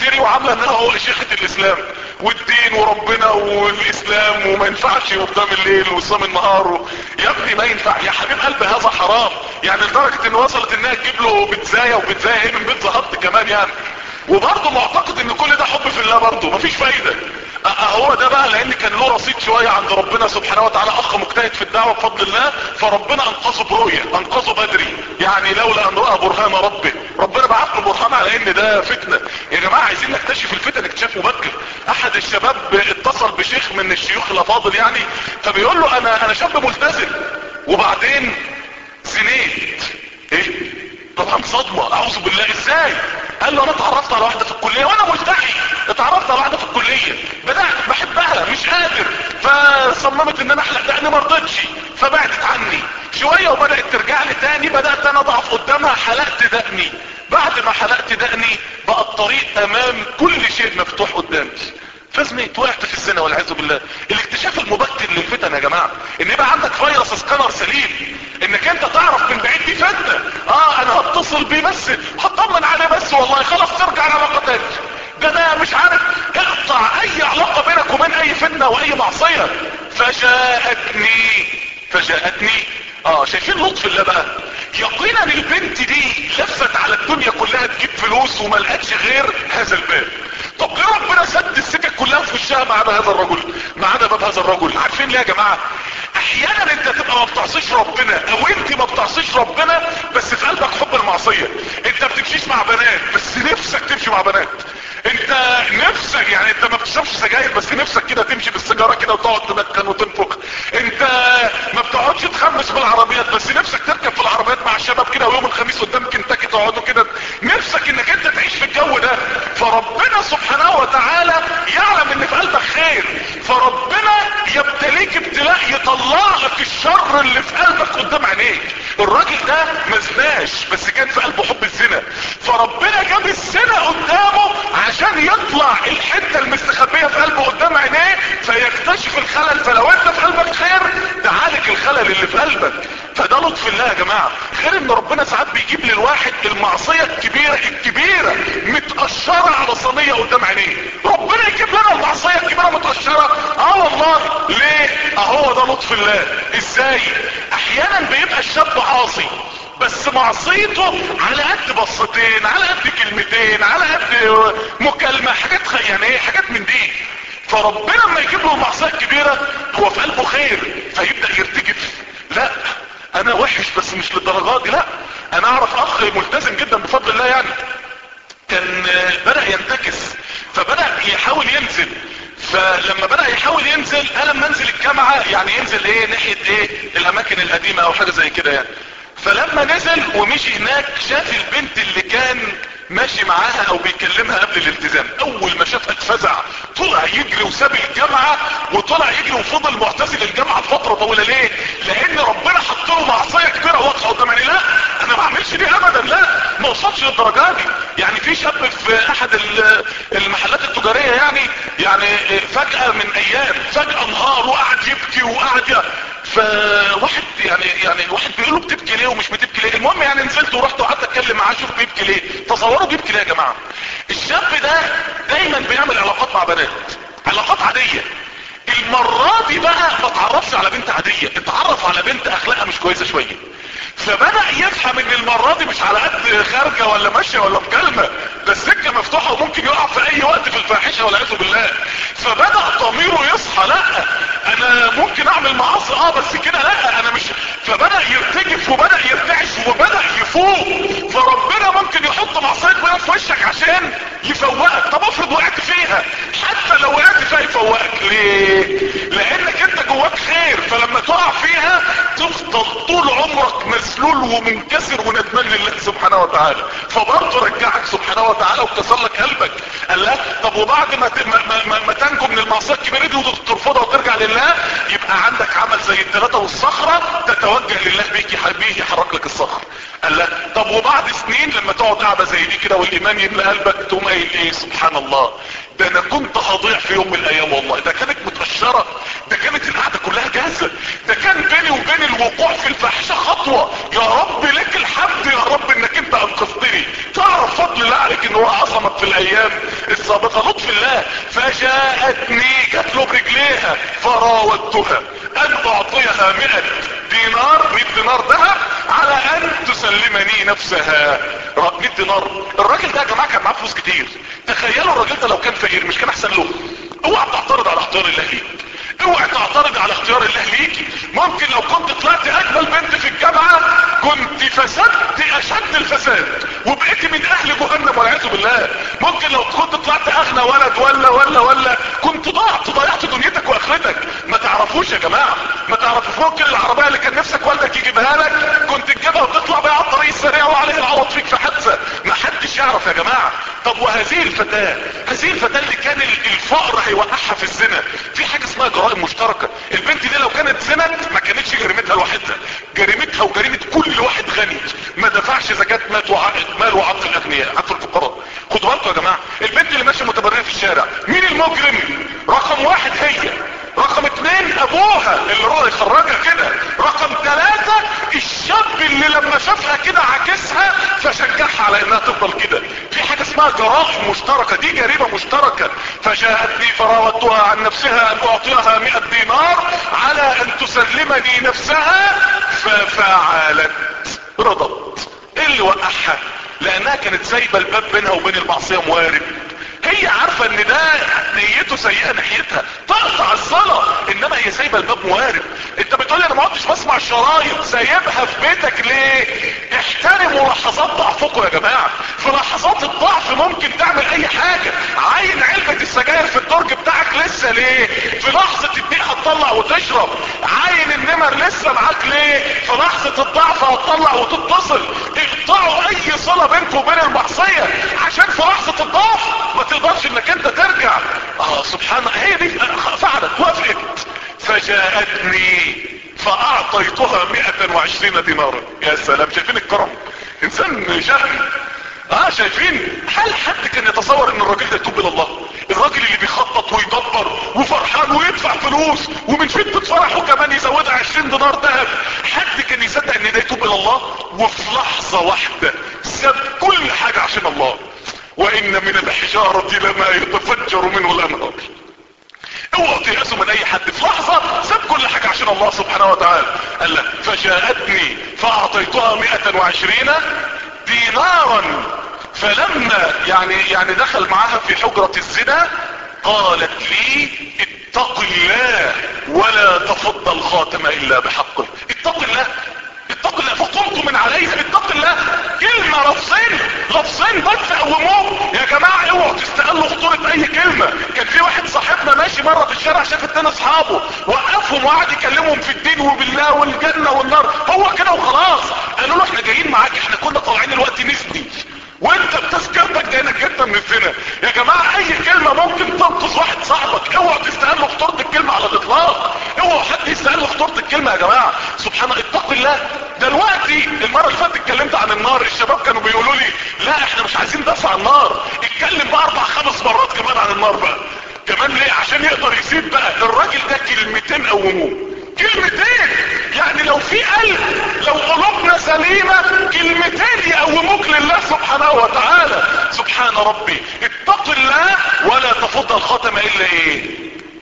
عامله انها هو شيخة الاسلام والدين وربنا والاسلام وما ينفعش قدام الليل وصام النهار و... يا ابني ما ينفع يا حبيب قلبي هذا حرام يعني لدرجة ان وصلت انها تجيب له بتزايا وبتزايا ايه من بيت زهط كمان يعني وبرضه معتقد ان كل ده حب في الله برضه مفيش فايدة هو ده بقى لان كان له رصيد شوية عند ربنا سبحانه وتعالى اخ مجتهد في الدعوة بفضل الله فربنا انقذه برؤية انقذه بدري يعني لولا ان رأى برهان ربه ربنا بعت له برهان على ان ده فتنة يا جماعة عايزين نكتشف الفتن اكتشاف مبكر احد الشباب اتصل بشيخ من الشيوخ الافاضل يعني فبيقول له انا انا شاب ملتزم وبعدين زنيت ايه طبعا صدمة اعوذ بالله ازاي قال له انا اتعرفت على واحدة في الكلية وانا ملتحي اتعرفت على واحدة في الكلية بدأت بحبها مش قادر فصممت ان انا احلق دقني ما رضتش فبعدت عني شوية وبدأت ترجع لي تاني بدأت انا اضعف قدامها حلقت دقني بعد ما حلقت دقني بقى الطريق امام كل شيء مفتوح قدامي فزنيت وقعت في الزنا والعياذ بالله الاكتشاف المبكر للفتن يا جماعة ان يبقى عندك فيروس سكانر سليم انك انت تعرف من بعيد دي فتنة اه انا هتصل بيه بس هطمن عليه بس والله خلاص ترجع العلاقة تاني ده انا مش عارف اقطع اي علاقة بينك وبين اي فتنة واي معصية فجاءتني فجاءتني اه شايفين لطف الله بقى يقينا البنت دي لفت على الدنيا كلها تجيب فلوس وما لقتش غير هذا الباب طب ليه ربنا سد السكك كلها في وشها ما عدا هذا الرجل ما عدا باب هذا الرجل عارفين ليه يا جماعه احيانا انت تبقى ما بتعصيش ربنا او انت ما بتعصيش ربنا بس في قلبك حب المعصيه انت بتمشيش مع بنات بس نفسك تمشي مع بنات انت نفسك يعني انت ما بتشربش سجاير بس نفسك كده تمشي بالسيجاره كده وتقعد تمكن وتنفخ انت ما بتقعدش تخمس بالعربيات بس نفسك تركب في العربيات مع الشباب كده ويوم الخميس قدام كنتاكي تقعدوا كده نفسك انك انت تعيش في الجو ده فربنا سبحانه وتعالى يعلم ان في قلبك خير فربنا يبتليك ابتلاء يطلع لك الشر اللي في قلبك قدام عينيك الراجل ده ما زناش بس كان في قلبه حب الزنا فربنا جاب الزنا قدامه عشان يطلع الحتة المستخبية في قلبه قدام عينيه فيكتشف الخلل فلو انت في قلبك خير تعالج الخلل اللي في قلبك فده لطف الله يا جماعة غير ان ربنا ساعات بيجيب للواحد المعصية الكبيرة الكبيرة متقشرة على صينية قدام عينيه ربنا يجيب لنا المعصية الكبيرة متقشرة اه والله ليه اهو ده لطف الله ازاي احيانا بيبقى الشاب عاصي بس معصيته على قد بصتين على قد كلمتين على قد مكالمة حاجات خ... يعني ايه حاجات من دي فربنا لما يجيب له المعصية الكبيرة هو في قلبه خير فيبدأ يرتجف لا انا وحش بس مش للدرجات دي لا انا اعرف اخ ملتزم جدا بفضل الله يعني كان بدأ ينتكس فبدأ يحاول ينزل فلما بدأ يحاول ينزل قال لما انزل الجامعة يعني ينزل ايه ناحية ايه الاماكن القديمة او حاجة زي كده يعني فلما نزل ومشي هناك شاف البنت اللي كان ماشي معاها او بيكلمها قبل الالتزام اول ما شافها اتفزع طلع يجري وساب الجامعة وطلع يجري وفضل معتزل الجامعة فترة طويلة ليه لان ربنا حط له معصية كبيرة واضحة قدام عيني لا انا ما اعملش دي ابدا لا ما وصلش للدرجة دي يعني في شاب في احد المحلات التجارية يعني يعني فجأة من ايام فجأة انهار وقعد يبكي وقعد فواحد يعني يعني واحد بيقول له بتبكي ليه ومش بتبكي ليه المهم يعني نزلت ورحت وقعدت اتكلم معاه شوف بيبكي ليه تصوروا بيبكي ليه يا جماعه الشاب ده دايما بيعمل علاقات مع بنات علاقات عاديه المرة دي بقى ما اتعرفش على بنت عادية اتعرف على بنت اخلاقها مش كويسة شوية فبدأ يفهم ان المرة دي مش على قد خارجة ولا ماشية ولا مكالمة ده السكة مفتوحة وممكن يقع في اي وقت في الفاحشة والعياذ بالله فبدأ ضميره يصحى لا انا ممكن اعمل معاصي اه بس كده لا انا مش فبدأ يرتجف وبدأ يرتعش وبدأ يفوق فربنا ممكن يحط معصية بقى في وشك عشان يفوقك طب افرض وقعت فيها حتى لو وقعت فيها يفوقك ليه لانك انت جواك خير فلما تقع فيها تفضل طول عمرك مسلول ومنكسر وندمان لله سبحانه وتعالى فبرضه رجعك سبحانه وتعالى وكسر لك قلبك قال لا طب وبعد ما, ت... ما, ما, ما تنجو من المعصيه الكبيره دي وترفضها وترجع لله يبقى عندك عمل زي الثلاثه والصخره تتوجه لله بيك بيه يحرك لك الصخر قال لا طب وبعد سنين لما تقعد قاعده زي دي كده والايمان يملى قلبك تقوم قايل ايه سبحان الله ده انا كنت هضيع في يوم من الايام والله ده كانت متقشرة ده كانت القعدة كلها جاهزة ده كان بيني وبين الوقوع في الفاحشة خطوة يا رب لك الحمد يا رب انك انت انقذتني تعرف فضل فضل الله عليك ان هو عصمك في الايام السابقة لطف الله فجاءتني جات له برجليها فراودتها ان اعطيها مئة دينار 100 دينار ذهب على ان تسلمني نفسها 100 دينار الراجل ده يا جماعه كان معاه فلوس كتير تخيلوا الراجل ده لو كان فقير مش كان احسن له اوعى تعترض على اختيار الله ليك اوعى تعترض على اختيار الله ليكي ممكن لو كنت طلعت اجمل بنت في الجامعة كنت فسدت اشد الفساد وبقيت من اهل جهنم والعياذ بالله ممكن لو كنت طلعت اغنى ولد ولا ولا ولا كنت ضعت ضيعت دنيتك واخرتك ما تعرفوش يا جماعة ما تعرفوش ممكن العربية اللي كان نفسك والدك يجيبها لك كنت تجيبها وتطلع بيها على الطريق السريع وعليه العوض فيك في حادثة ما حدش يعرف يا جماعة طب وهذه الفتاة هذه الفتاة اللي كان الفقر هيوقعها في الزنا في حاجة اسمها جرائم مشتركة البنت دي لو كانت زنت ما كانتش جريمتها لوحدها جريمتها وجريمة كل واحد غني ما دفعش زكاة مال وعقد مال وعقد الاغنياء عقد الفقراء خدوا بالكم يا جماعة البنت اللي ماشية متبرية في الشارع مين المجرم رقم واحد هي رقم اتنين ابوها اللي هو يخرجها كده رقم ثلاثة الشاب اللي لما شافها كده عكسها فشجعها على انها تفضل كده في حاجة اسمها جرائم مشتركة دي جريمة مشتركة فجاءتني فراودتها عن نفسها ان اعطيها 100 دينار على ان تسلمني نفسها ففعلت رضت ايه اللي وقعها لانها كانت سايبه الباب بينها وبين المعصيه موارب هي عارفة ان ده نيته سيئة ناحيتها تقطع الصلاة انما هي سايبة الباب موارب انت بتقولي انا ما عدتش بسمع الشرايط سايبها في بيتك ليه احترموا لحظات ضعفكم يا جماعة في لحظات الضعف ممكن تعمل اي حاجة عين علبة السجاير في الدرج بتاعك لسه ليه في لحظة الضيق هتطلع وتشرب عين النمر لسه معاك ليه في لحظة الضعف هتطلع وتتصل اقطعوا اي صلة بينكم وبين المعصية عشان في لحظة الضعف ما تقدرش انك انت ترجع اه سبحان هي دي فعلت وافقت فجاءتني فاعطيتها 120 دينارا يا سلام شايفين الكرم انسان شهم اه شايفين هل حد كان يتصور ان الراجل ده يتوب الى الله الراجل اللي بيخطط ويدبر وفرحان ويدفع فلوس ومن شدة فرحه كمان يزودها 20 دينار ذهب حد كان يصدق ان ده يتوب الى الله وفي لحظة واحدة ساب كل حاجة عشان الله وان من الحجارة لما يتفجر منه الانهار اوعوا تيأسوا من اي حد في لحظة ساب كل حاجة عشان الله سبحانه وتعالى قال لك فجاءتني فاعطيتها 120 دينارا فلما يعني يعني دخل معاها في حجرة الزنا قالت لي اتق الله ولا تفض الخاتم الا بحقه اتق الله اتق الله فقمت من عليها اتق الله كلمة لفظين لفظين بس قوموه يا جماعة اوعوا تستقلوا خطورة اي كلمة كان في واحد صاحبنا ماشي مرة في الشارع شاف اتنين اصحابه وقفهم وقعد يكلمهم في الدين وبالله والجنة والنار هو كده وخلاص قالوا له احنا جايين معاك احنا كنا طالعين الوقت نسدي وانت بتذكرتك جاينك انت من الزنا يا جماعة اي كلمة ممكن تنقذ واحد صاحبك اوعوا تستقلوا خطورة الكلمة على الاطلاق اوعوا حد يستقل خطورة الكلمة يا جماعة سبحان الله اتق الله دلوقتي المرة اللي فاتت اتكلمت عن النار الشباب كانوا بيقولوا لي لا احنا مش عايزين بس عن النار اتكلم بقى اربع خمس مرات كمان عن النار بقى كمان ليه عشان يقدر يسيب بقى الراجل ده كلمتين قوموه كلمتين يعني لو في قلب لو قلوبنا سليمة كلمتين يقوموك لله سبحانه وتعالى سبحان ربي اتق الله ولا تفض الخاتم الا ايه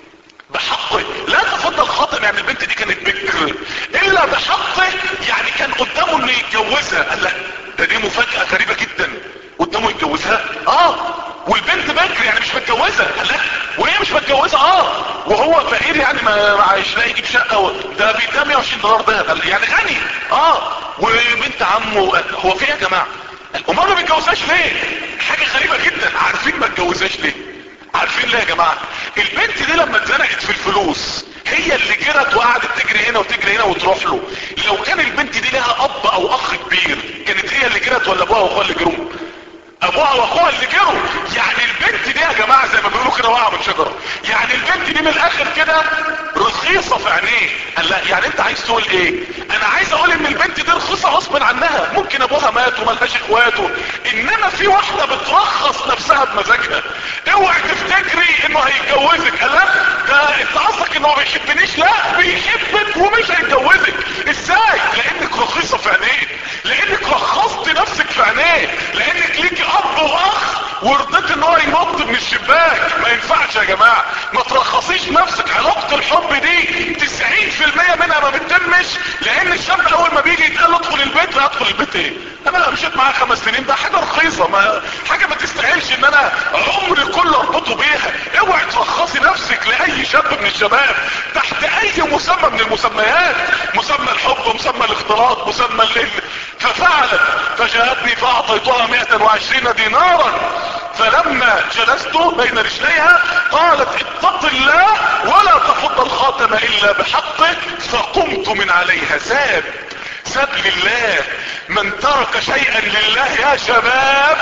بحقه لا تفضل الخاتم يعني البنت دي كانت بكر الا بحقه يعني كان قدامه انه يتجوزها قال لا ده دي مفاجأة غريبة جدا قدامه يتجوزها اه والبنت بكر يعني مش متجوزة قال لا وهي مش متجوزة اه وهو فقير يعني ما معيش لا يجيب شقة و... ده بيديها 120 دولار ده قال يعني غني اه وبنت عمه هو في ايه يا جماعة امال ما بيتجوزهاش ليه حاجة غريبة جدا عارفين ما اتجوزهاش ليه عارفين ليه يا جماعة البنت دي لما اتزنقت في الفلوس هي اللي جرت وقعدت تجري هنا وتجري هنا وتروح له لو كان البنت دي لها اب او اخ كبير كانت هي اللي جرت ولا ابوها واخوها اللي جروا ابوها واخوها اللي جروا يعني البنت دي يا جماعة زي ما بيقولوا كده واقعة من شجرة يعني البنت دي من الاخر كده رخيصة في عينيه قال لا يعني انت عايز تقول ايه انا عايز اقول ان البنت دي رخيصة غصب عنها ممكن ابوها مات وملهاش اخواته انما في واحدة بترخص نفسها بمزاجها اوعي تفتكري انه هيتجوزك قال لا ده انت قصدك انه ما بيحبنيش لا بيحبك ومش هيتجوزك ازاي لانك رخيصة في عينيه لانك رخصت نفسك في عينيه لانك ليكي اب مزاج ما ينفعش يا جماعة ما ترخصيش نفسك علاقة الحب دي 90% منها ما بتتمش لان الشاب اول ما بيجي يتقال له ادخل البيت لا ادخل البيت ايه انا لو مشيت معاه خمس سنين ده حاجة رخيصة ما حاجة ما تستاهلش ان انا عمري كله اربطه بيها اوعي ترخصي نفسك لاي شاب من الشباب تحت اي مسمى من المسميات مسمى الحب مسمى الاختلاط مسمى ال ففعلت فجاءتني فاعطيتها 120 دينارا فلما جلست بين رجليها قالت اتق الله ولا تفض الخاتم الا بحقه فقمت من عليها ساب ساب لله من ترك شيئا لله يا شباب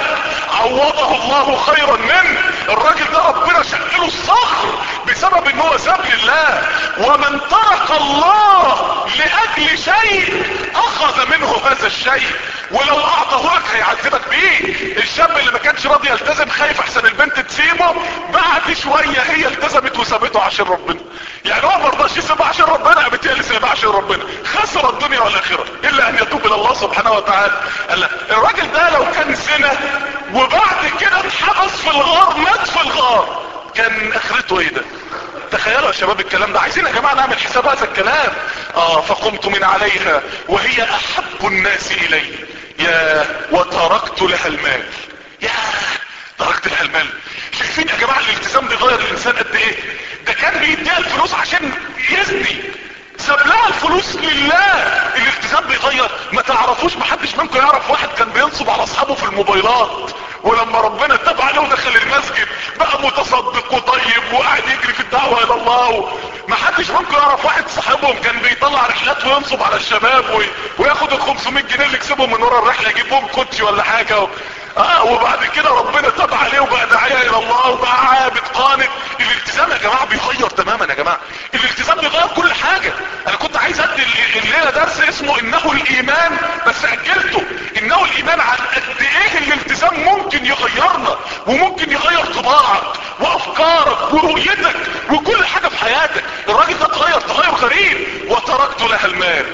عوضه الله خيرا منه الراجل ده ربنا شقله الصخر بسبب ان هو ساب لله ومن ترك الله لاجل شيء اخذ منه هذا الشيء ولو اعطاه لك هيعذبك بيه الشاب اللي ما كانش راضي يلتزم خايف احسن البنت تسيبه بعد شوية هي التزمت وسابته عشان ربنا يعني هو ما رضاش يسيبها عشان ربنا قامت هي اللي سايبها عشان ربنا خسر الدنيا والاخره الا ان يتوب الى الله سبحانه وتعالى قال لا الراجل ده لو كان زنا وبعد كده اتحبس في الغار مات في الغار كان اخرته ايه ده تخيلوا يا شباب الكلام ده عايزين يا جماعة نعمل حساب هذا الكلام اه فقمت من عليها وهي احب الناس الي يا وتركت لها المال يا تركت لها المال شايفين يا جماعة الالتزام ده غير الانسان قد ايه ده كان بيديها الفلوس عشان يزني ساب لها الفلوس لله الالتزام بيغير ما تعرفوش محدش منكم يعرف واحد كان بينصب على اصحابه في الموبايلات ولما ربنا تاب عليه ودخل المسجد بقى متصدق وطيب وقاعد يجري في الدعوة الى الله ما حدش ممكن يعرف واحد صاحبهم كان بيطلع رحلات وينصب على الشباب وي... وياخد ال 500 جنيه اللي يكسبهم من ورا الرحله يجيب بهم كوتشي ولا حاجه و... اه وبعد كده ربنا تاب عليه وبقى داعيه الى الله وبقى عابد قانت الالتزام يا جماعه بيغير تماما يا جماعه الالتزام بيغير كل حاجه انا كنت عايز ادي الليله درس اسمه انه الايمان بس اجلته انه الايمان عن قد ايه الالتزام ممكن يغيرنا وممكن يغير طباعك وافكارك ورؤيتك وكل حاجه في حياتك الراجل ده اتغير تغير غريب وتركت لها المال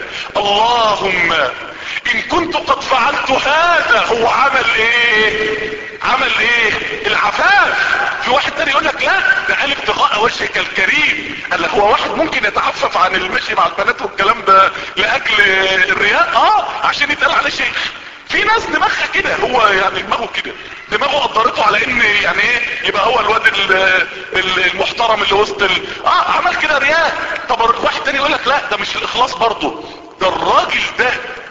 اللهم ان كنت قد فعلت هذا هو عمل ايه عمل ايه العفاف في واحد تاني يقول لك لا ده قال ابتغاء وجهك الكريم قال هو واحد ممكن يتعفف عن المشي مع البنات والكلام ده لاجل الرياء اه عشان يتقال عليه شيخ في ناس دماغها كده هو يعني دماغه كده دماغه قدرته على ان يعني ايه يبقى هو الواد المحترم اللي وسط ال... اه عمل كده رياء طب واحد تاني يقول لك لا ده مش الاخلاص برضه ده الراجل ده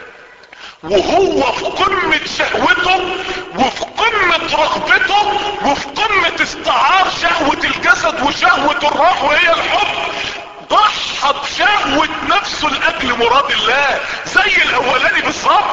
وهو في قمة شهوته وفي قمة رغبته وفي قمة استعار شهوة الجسد وشهوة الروح وهي الحب ضحى بشهوة نفسه لاجل مراد الله زي الاولاني بالظبط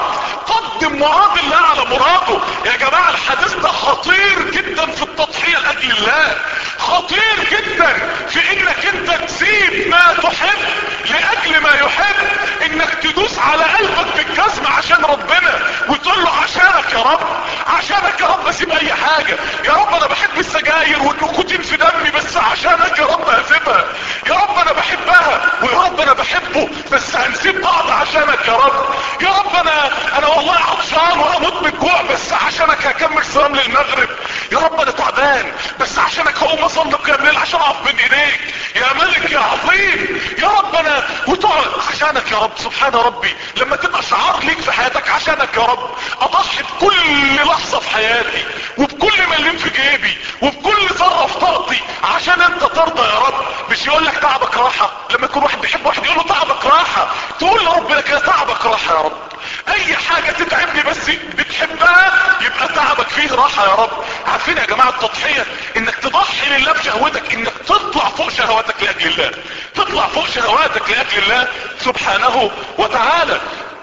قدم مراد الله على مراده يا جماعة الحديث ده خطير جدا في التضحية لاجل الله خطير جدا في انك انت تسيب ما تحب لاجل ما يحب انك تدوس على قلبك بالجزم عشان ربنا وتقول له عشانك يا رب عشانك يا رب اسيب اي حاجة يا رب انا بحب السجاير والنيكوتين في دمي بس عشانك يا رب هسيبها يا رب انا بحبها ويا رب انا بحبه بس هنسيب بعض عشانك يا رب يا رب انا انا والله عطشان وهموت من الجوع بس عشانك هكمل صيام للمغرب يا رب انا تعبان بس عشانك هقوم اصلي قيام الليل عشان اقف بين ايديك يا ملك يا عظيم يا رب انا وتقعد عشانك يا رب سبحان ربي لما تبقى شعار ليك في حياتك عشانك يا رب اضحي بكل لحظة في حياتي وبكل مليم في جيبي وبكل ذرة في طاقتي عشان انت ترضى يا رب مش يقول لك تعبك راحة لما يكون واحد بيحب واحد يقول له تعبك راحة تقول لربنا كده تعبك راحة يا رب اي حاجة تتعبني بس بتحبها يبقى تعبك فيه راحة يا رب عارفين يا جماعة التضحية انك تضحي لله بشهوتك انك تطلع فوق شهواتك لاجل الله تطلع فوق شهواتك لاجل الله سبحانه وتعالى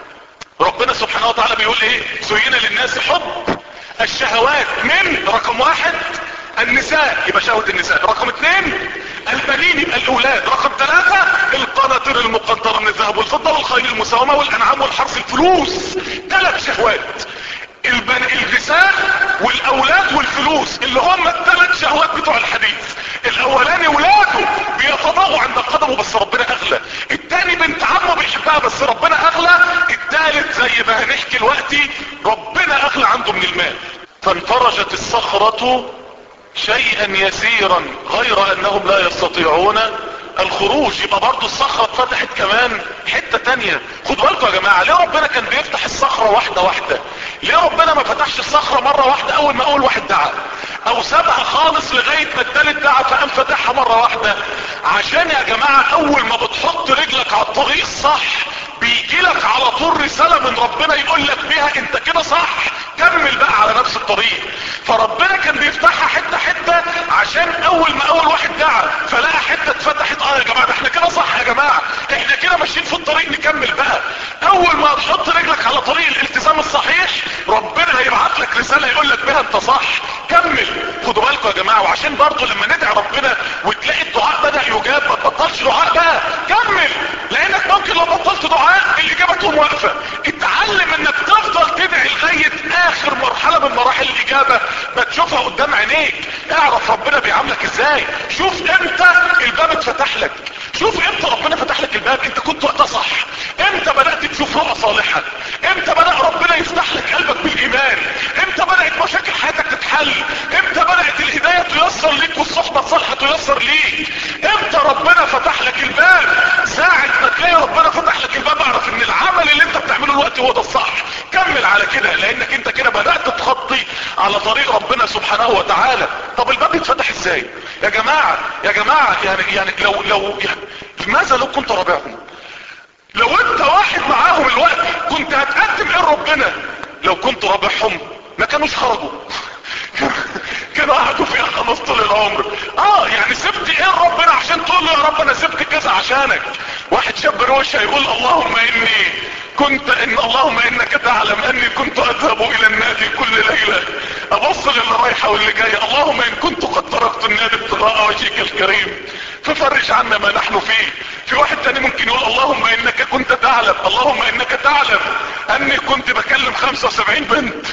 ربنا سبحانه وتعالى بيقول ايه زين للناس حب الشهوات من رقم واحد النساء يبقى شهوة النساء رقم اثنين البنين يبقى الاولاد رقم ثلاثة القناطر المقنطرة من الذهب والفضة والخيل المساومة والانعام والحرث الفلوس ثلاث شهوات البن... النساء والاولاد والفلوس اللي هم الثلاث شهوات بتوع الحديث الاولاني ولاده بيتضاغوا عند قدمه بس ربنا اغلى التاني بنت عمه بيحبها بس ربنا اغلى التالت زي ما هنحكي دلوقتي ربنا اغلى عنده من المال فانفرجت الصخرة شيئا يسيرا غير انهم لا يستطيعون الخروج يبقى برضو الصخرة اتفتحت كمان حتة تانية خد بالكم يا جماعة ليه ربنا كان بيفتح الصخرة واحدة واحدة ليه ربنا ما فتحش الصخرة مرة واحدة اول ما اول واحد دعا او سابها خالص لغاية ما التالت دعا فقام فتحها مرة واحدة عشان يا جماعة اول ما بتحط رجلك على الطريق الصح بيجي لك على طول رسالة من ربنا يقول لك بيها انت كده صح كمل بقى على نفس الطريق فربنا كان بيفتحها حتة حتة عشان اول ما اول واحد دعا فلقى حتة اتفتحت اه يا جماعة ده احنا كده صح يا جماعة احنا كده ماشيين في الطريق نكمل بقى اول ما تحط رجلك على طريق الالتزام الصحيح ربنا هيبعت لك رسالة يقول لك بيها انت صح كمل خدوا بالكم يا جماعة وعشان برضه لما ندعي ربنا وتلاقي الدعاء بدأ يجاب ما تبطلش دعاء بقى كمل لانك ممكن لو بطلت دعاء الاجابة تقوم واقفة اتعلم انك تفضل تدعي لغاية اخر مرحلة من مراحل الاجابة ما تشوفها قدام عينيك اعرف ربنا بيعاملك ازاي شوف امتى الباب اتفتح لك شوف امتى ربنا فتح لك الباب انت كنت وقتها صح امتى بدأت تشوف رؤى صالحة امتى بدأ ربنا يفتح لك قلبك بالايمان امتى بدأت مشاكل حياتك تتحل امتى بدأت الهداية تيسر ليك والصحبة الصالحة تيسر ليك امتى ربنا فتح لك الباب ساعة ما تلاقي ربنا فتح لك الباب اعرف ان العمل اللي انت بتعمله الوقت هو ده الصح كمل على كده لانك انت كده بدأت تخطي على طريق ربنا سبحانه وتعالى طب الباب يتفتح ازاي يا جماعة يا جماعة يعني يعني لو لو يعني ماذا لو كنت رابعهم لو انت واحد معاهم الوقت كنت هتقدم ايه ربنا لو كنت رابعهم ما كانوش خرجوا كانوا قعدوا فيها خلاص طول العمر اه يعني سبت ايه ربنا عشان تقول له يا رب انا سبت كذا عشانك واحد شاب روشه يقول اللهم اني كنت ان اللهم انك تعلم اني كنت اذهب الى النادي كل ليلة ابص للي رايحة واللي جاية اللهم ان كنت قد تركت النادي ابتغاء وجهك الكريم ففرج عنا ما نحن فيه في واحد تاني ممكن يقول اللهم انك كنت تعلم اللهم انك تعلم اني كنت بكلم 75 بنت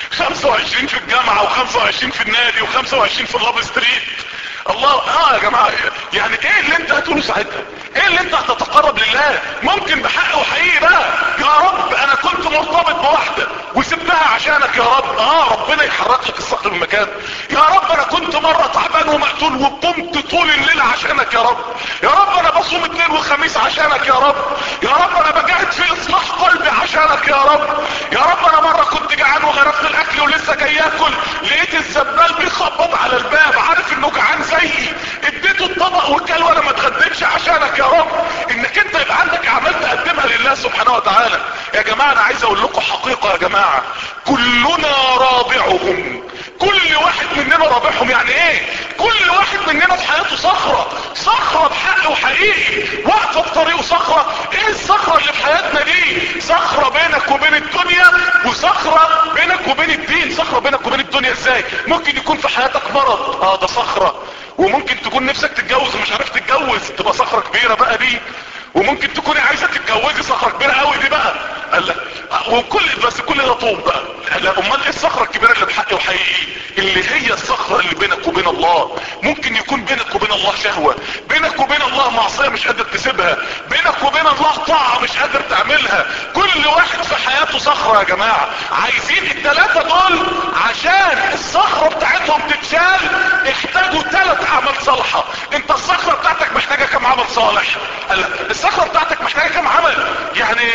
25 في الجامعة و25 في النادي و25 في اللاب ستريت الله اه يا جماعة يعني ايه اللي انت هتقوله ساعتها ايه اللي انت هتتقرب لله ممكن بحق وحقيقي بقى يا رب انا كنت مرتبط بواحدة وسبتها عشانك يا رب اه ربنا يحرك لك الصخر من مكان يا رب انا كنت مرة تعبان ومقتول وقمت طول الليل عشانك يا رب يا رب انا بصوم اثنين وخميس عشانك يا رب يا رب انا بجاهد في اصلاح قلبي عشانك يا رب يا رب انا مرة كنت جعان وغرفت الاكل ولسه جاي اكل لقيت الزبال بيخبط على الباب عارف انه جعان زيي اديته الطبق وكل وانا ما اتغديتش عشانك يا رب انك انت يبقى عندك اعمال تقدمها لله سبحانه وتعالى يا جماعة انا عايز اقول لكم حقيقة يا جماعة كلنا رابعهم كل واحد مننا رابعهم يعني ايه كل واحد مننا في حياته صخرة صخرة بحق وحقيقي واقفة في طريقه صخرة ايه الصخرة اللي في حياتنا دي صخرة بينك وبين الدنيا وصخرة بينك وبين الدين صخرة بينك وبين الدنيا ازاي ممكن يكون في حياتك مرض اه ده صخرة وممكن تكون نفسك تتجوز ومش عارف تتجوز تبقى صخرة كبيرة بقى دي وممكن تكوني عايزة تتجوزي صخرة كبيرة قوي دي بقى قال لا وكل بس كل ده طوب بقى قال لا امال ايه الصخرة الكبيرة اللي بحق وحقيقي اللي هي الصخرة اللي بينك وبين الله ممكن يكون بينك وبين الله شهوة بينك وبين الله معصية مش قادر تسيبها بينك وبين الله طاعة مش قادر تعملها كل واحد في حياته صخرة يا جماعة عايزين التلاتة دول عشان الصخرة بتاعتهم تتشال احتاجوا ثلاث اعمال صالحة انت الصخرة بتاعتك محتاجة كم عمل صالح قال لا الصخرة بتاعتك محتاجة كم عمل يعني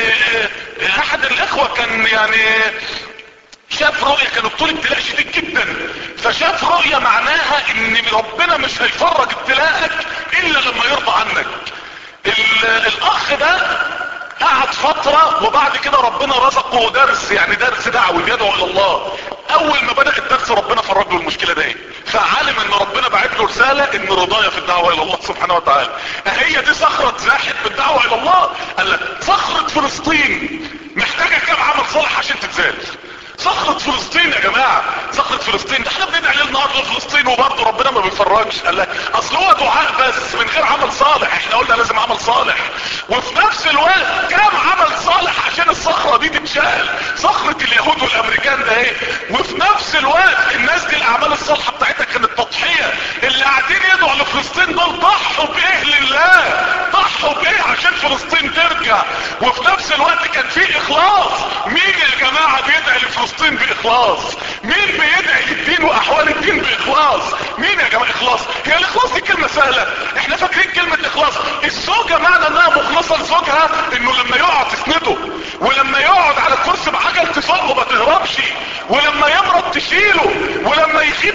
احد الاخوة كان يعني شاف رؤية كان ابتلى ابتلاء شديد جدا فشاف رؤية معناها ان ربنا مش هيفرج ابتلاءك الا لما يرضى عنك الاخ ده قعد فترة وبعد كده ربنا رزقه درس يعني درس دعوي يدعو الى الله اول ما بدأ الدرس ربنا فرج له المشكلة دي فعلم ان ربنا بعت له رسالة ان رضايا في الدعوة الى الله سبحانه وتعالى هي دي صخرة زاحت بالدعوة الى الله قال لك صخرة فلسطين محتاجة كام عمل صالح عشان تتزال صخرة فلسطين يا جماعة صخرة فلسطين ده احنا بندعي ليل نهار لفلسطين وبرضه ربنا ما بيفرجش قال لك اصل هو دعاء بس من غير عمل صالح احنا قلنا لازم عمل صالح وفي نفس الوقت كام عمل صالح عشان الصخرة دي تتشال صخرة اليهود والامريكان ده ايه وفي نفس الوقت الناس دي الاعمال الصالحة بتاعتها كانت تضحية اللي قاعدين يدعوا لفلسطين دول ضحوا بايه لله ضحوا بايه عشان فلسطين ترجع وفي نفس الوقت كان في اخلاص مين يا جماعة بيدعي لفلسطين باخلاص مين بيدعي للدين الدين واحوال الدين باخلاص مين يا جماعة اخلاص هي الاخلاص دي كلمة سهلة احنا فاكرين كلمة اخلاص الزوجة معنى انها مخلصة لزوجها انه لما يقعد تسنده ولما يقعد على الكرسي بعجل تسوقه ما تهربش ولما يمرض تشيله ولما يخيب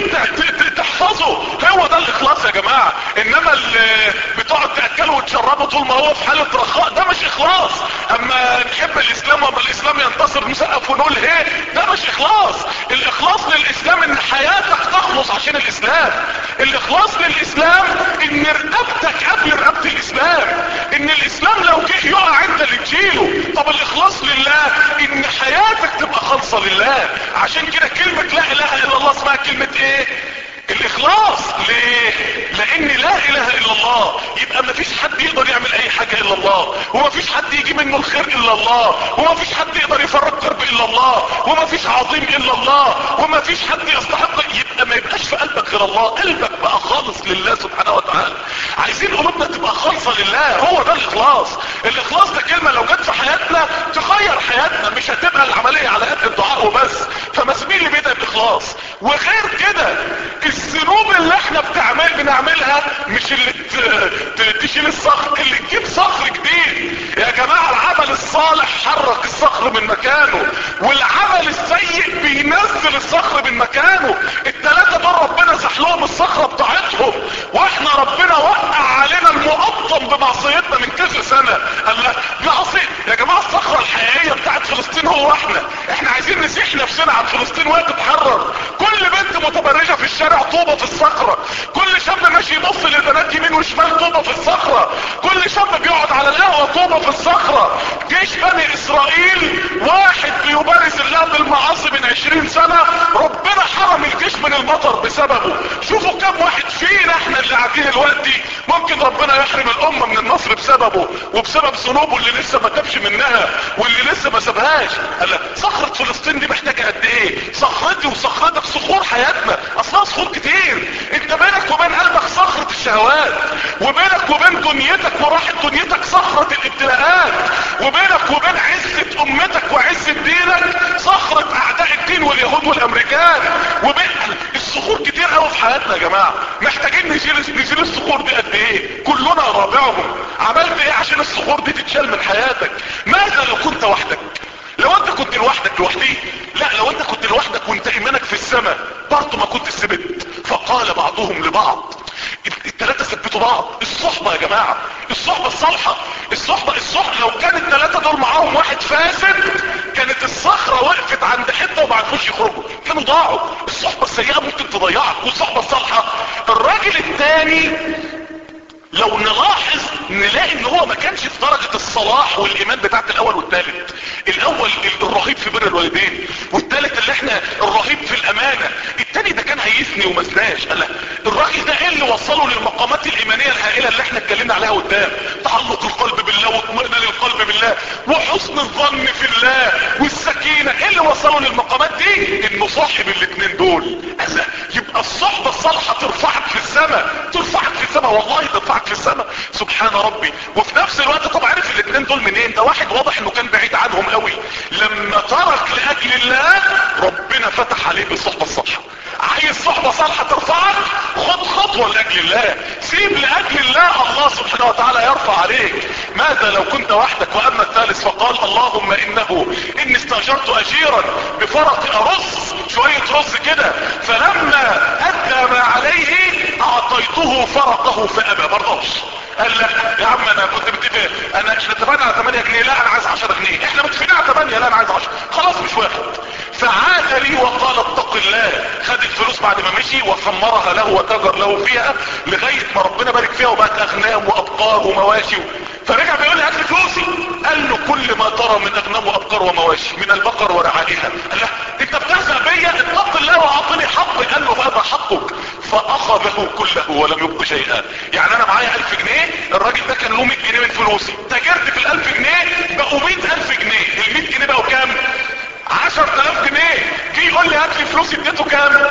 تحفظه هو ده الاخلاص يا جماعة انما اللي بتقعد تأكله وتشربه طول ما هو في حالة رخاء ده مش اخلاص اما نحب الاسلام واما الاسلام ينتصر نسقف ونقول هيه ده مش اخلاص الاخلاص للاسلام ان حياتك تخلص عشان الاسلام الاخلاص للاسلام ان رقبتك قبل رقبة الاسلام ان الاسلام لو جه يقع انت اللي تشيله طب الاخلاص لله ان حياتك تبقى خالصة لله عشان كده كلمة لا اله الا الله اسمها كلمة ايه الاخلاص ليه لان لا اله الا الله يبقى ما فيش حد يقدر يعمل اي حاجة الا الله وما فيش حد يجي منه الخير الا الله وما فيش حد يقدر يفرج كرب الا الله وما فيش عظيم الا الله وما فيش حد يستحق يبقى ما يبقاش في قلبك غير الله قلبك بقى خالص لله سبحانه وتعالى عايزين قلوبنا تبقى خالصة لله هو ده الاخلاص الاخلاص ده كلمة لو جت في حياتنا تغير حياتنا مش هتبقى العملية على قد الدعاء وبس فمسمين اللي بيدعي باخلاص وغير كده الذنوب اللي احنا بتعمل بنعملها مش اللي ت... ت... تشيل الصخر اللي تجيب صخر جديد يا جماعة العمل الصالح حرك الصخر من مكانه والعمل السيء بينزل الصخر من مكانه التلاتة دول ربنا زحلهم الصخرة بتاعتهم واحنا ربنا وقع علينا المقطم بمعصيتنا من كذا سنة قال لا معصية يا جماعة الصخرة الحقيقية بتاعت فلسطين هو احنا احنا عايزين نسيح نفسنا عن فلسطين وهي تتحرر كل بنت متبرجة في الشارع طوبة في الصخرة كل شاب ماشي يبص للبنات يمين وشمال طوبة في الصخرة كل شاب بيقعد على القهوة طوبة في الصخرة جيش بني اسرائيل واحد بيبارز الله بالمعاصي من عشرين سنة ربنا حرم الجيش من المطر بسببه شوفوا كم واحد فينا احنا اللي قاعدين دلوقتي ممكن ربنا يحرم الامة من النصر بسببه وبسبب ذنوبه اللي لسه ما تابش منها واللي لسه ما سابهاش قال صخرة فلسطين دي محتاجة قد ايه صخرتي وصخرتك صخور حياتنا اصلها صخور كتير انت بينك وبين قلبك صخرة الشهوات وبينك وبين دنيتك وراحة دنيتك صخرة الابتلاءات وبينك وبين عزة امتك وعزة دينك صخرة اعداء الدين واليهود والامريكان وبين الصخور كتير قوي في حياتنا يا جماعة محتاجين نشيل نشيل الصخور دي قد ايه كلنا رابعهم عملت ايه عشان الصخور دي تتشال من حياتك ماذا لو كنت وحدك لو انت كنت لوحدك لوحدي لا لو انت كنت لوحدك وانت ايمانك في السماء برضه ما كنت سبت فقال بعضهم لبعض التلاتة ثبتوا بعض الصحبة يا جماعة الصحبة الصالحة الصحبة الصحبة لو كان التلاتة دول معاهم واحد فاسد كانت الصخرة وقفت عند حتة وما عرفوش يخرجوا كانوا ضاعوا الصحبة السيئة ممكن تضيعك والصحبة الصالحة الراجل التاني لو نلاحظ نلاقي ان هو ما كانش في درجة الصلاح والايمان بتاعت الاول والثالث الاول الرهيب في بر الوالدين والثالث اللي احنا الرهيب في الامانة التاني ده كان هيثني وما زناش قال الراجل ده ايه اللي وصله للمقامات الايمانية الهائلة اللي احنا اتكلمنا عليها قدام تعلق القلب بالله واطمئنان القلب بالله وحسن الظن في الله والسكينة ايه اللي وصله للمقامات دي انه صاحب الاثنين دول قال يبقى الصحبة الصالحة ترفعك في السماء ترفعك في السماء والله ترفعك في السماء سبحان ربي وفي نفس الوقت طب عارف الاثنين دول منين ده واحد واضح انه كان بعيد عنهم قوي لما ترك لاجل الله ربنا فتح عليه بالصحبة الصالحة عايز صحبة صالحة ترفعك خد خطوة لاجل الله سيب لاجل الله الله سبحانه وتعالى يرفع عليك ماذا لو كنت وحدك واما الثالث فقال اللهم انه اني استاجرت اجيرا بفرق ارز شوية رز كده فلما ادى ما عليه اعطيته فرقه فابى مرضاش قال لا يا عم انا كنت متفق انا احنا اتفقنا على 8 جنيه لا انا عايز 10 جنيه احنا متفقين على 8 لا انا عايز 10 خلاص مش واحد فعاد لي وقال اتق الله خد الفلوس بعد ما مشي وخمرها له وتجر له فيها لغاية ما ربنا بارك فيها وبقت اغنام وابقار ومواشي فرجع بيقول لي هات لي فلوسي قال له كل ما ترى من اغنام وابقار ومواشي من البقر ورعائها قال له انت بتهزأ بيا اتق الله واعطني حقي قال له هذا حقك فاخذه كله ولم يبق شيئا يعني انا معايا 1000 جنيه الراجل ده كان له 100 جنيه من فلوسي تاجرت في ال 1000 جنيه بقوا 100000 جنيه ال 100 جنيه بقوا كام 10000 جنيه في يقول لي هات لي فلوسي اديته كام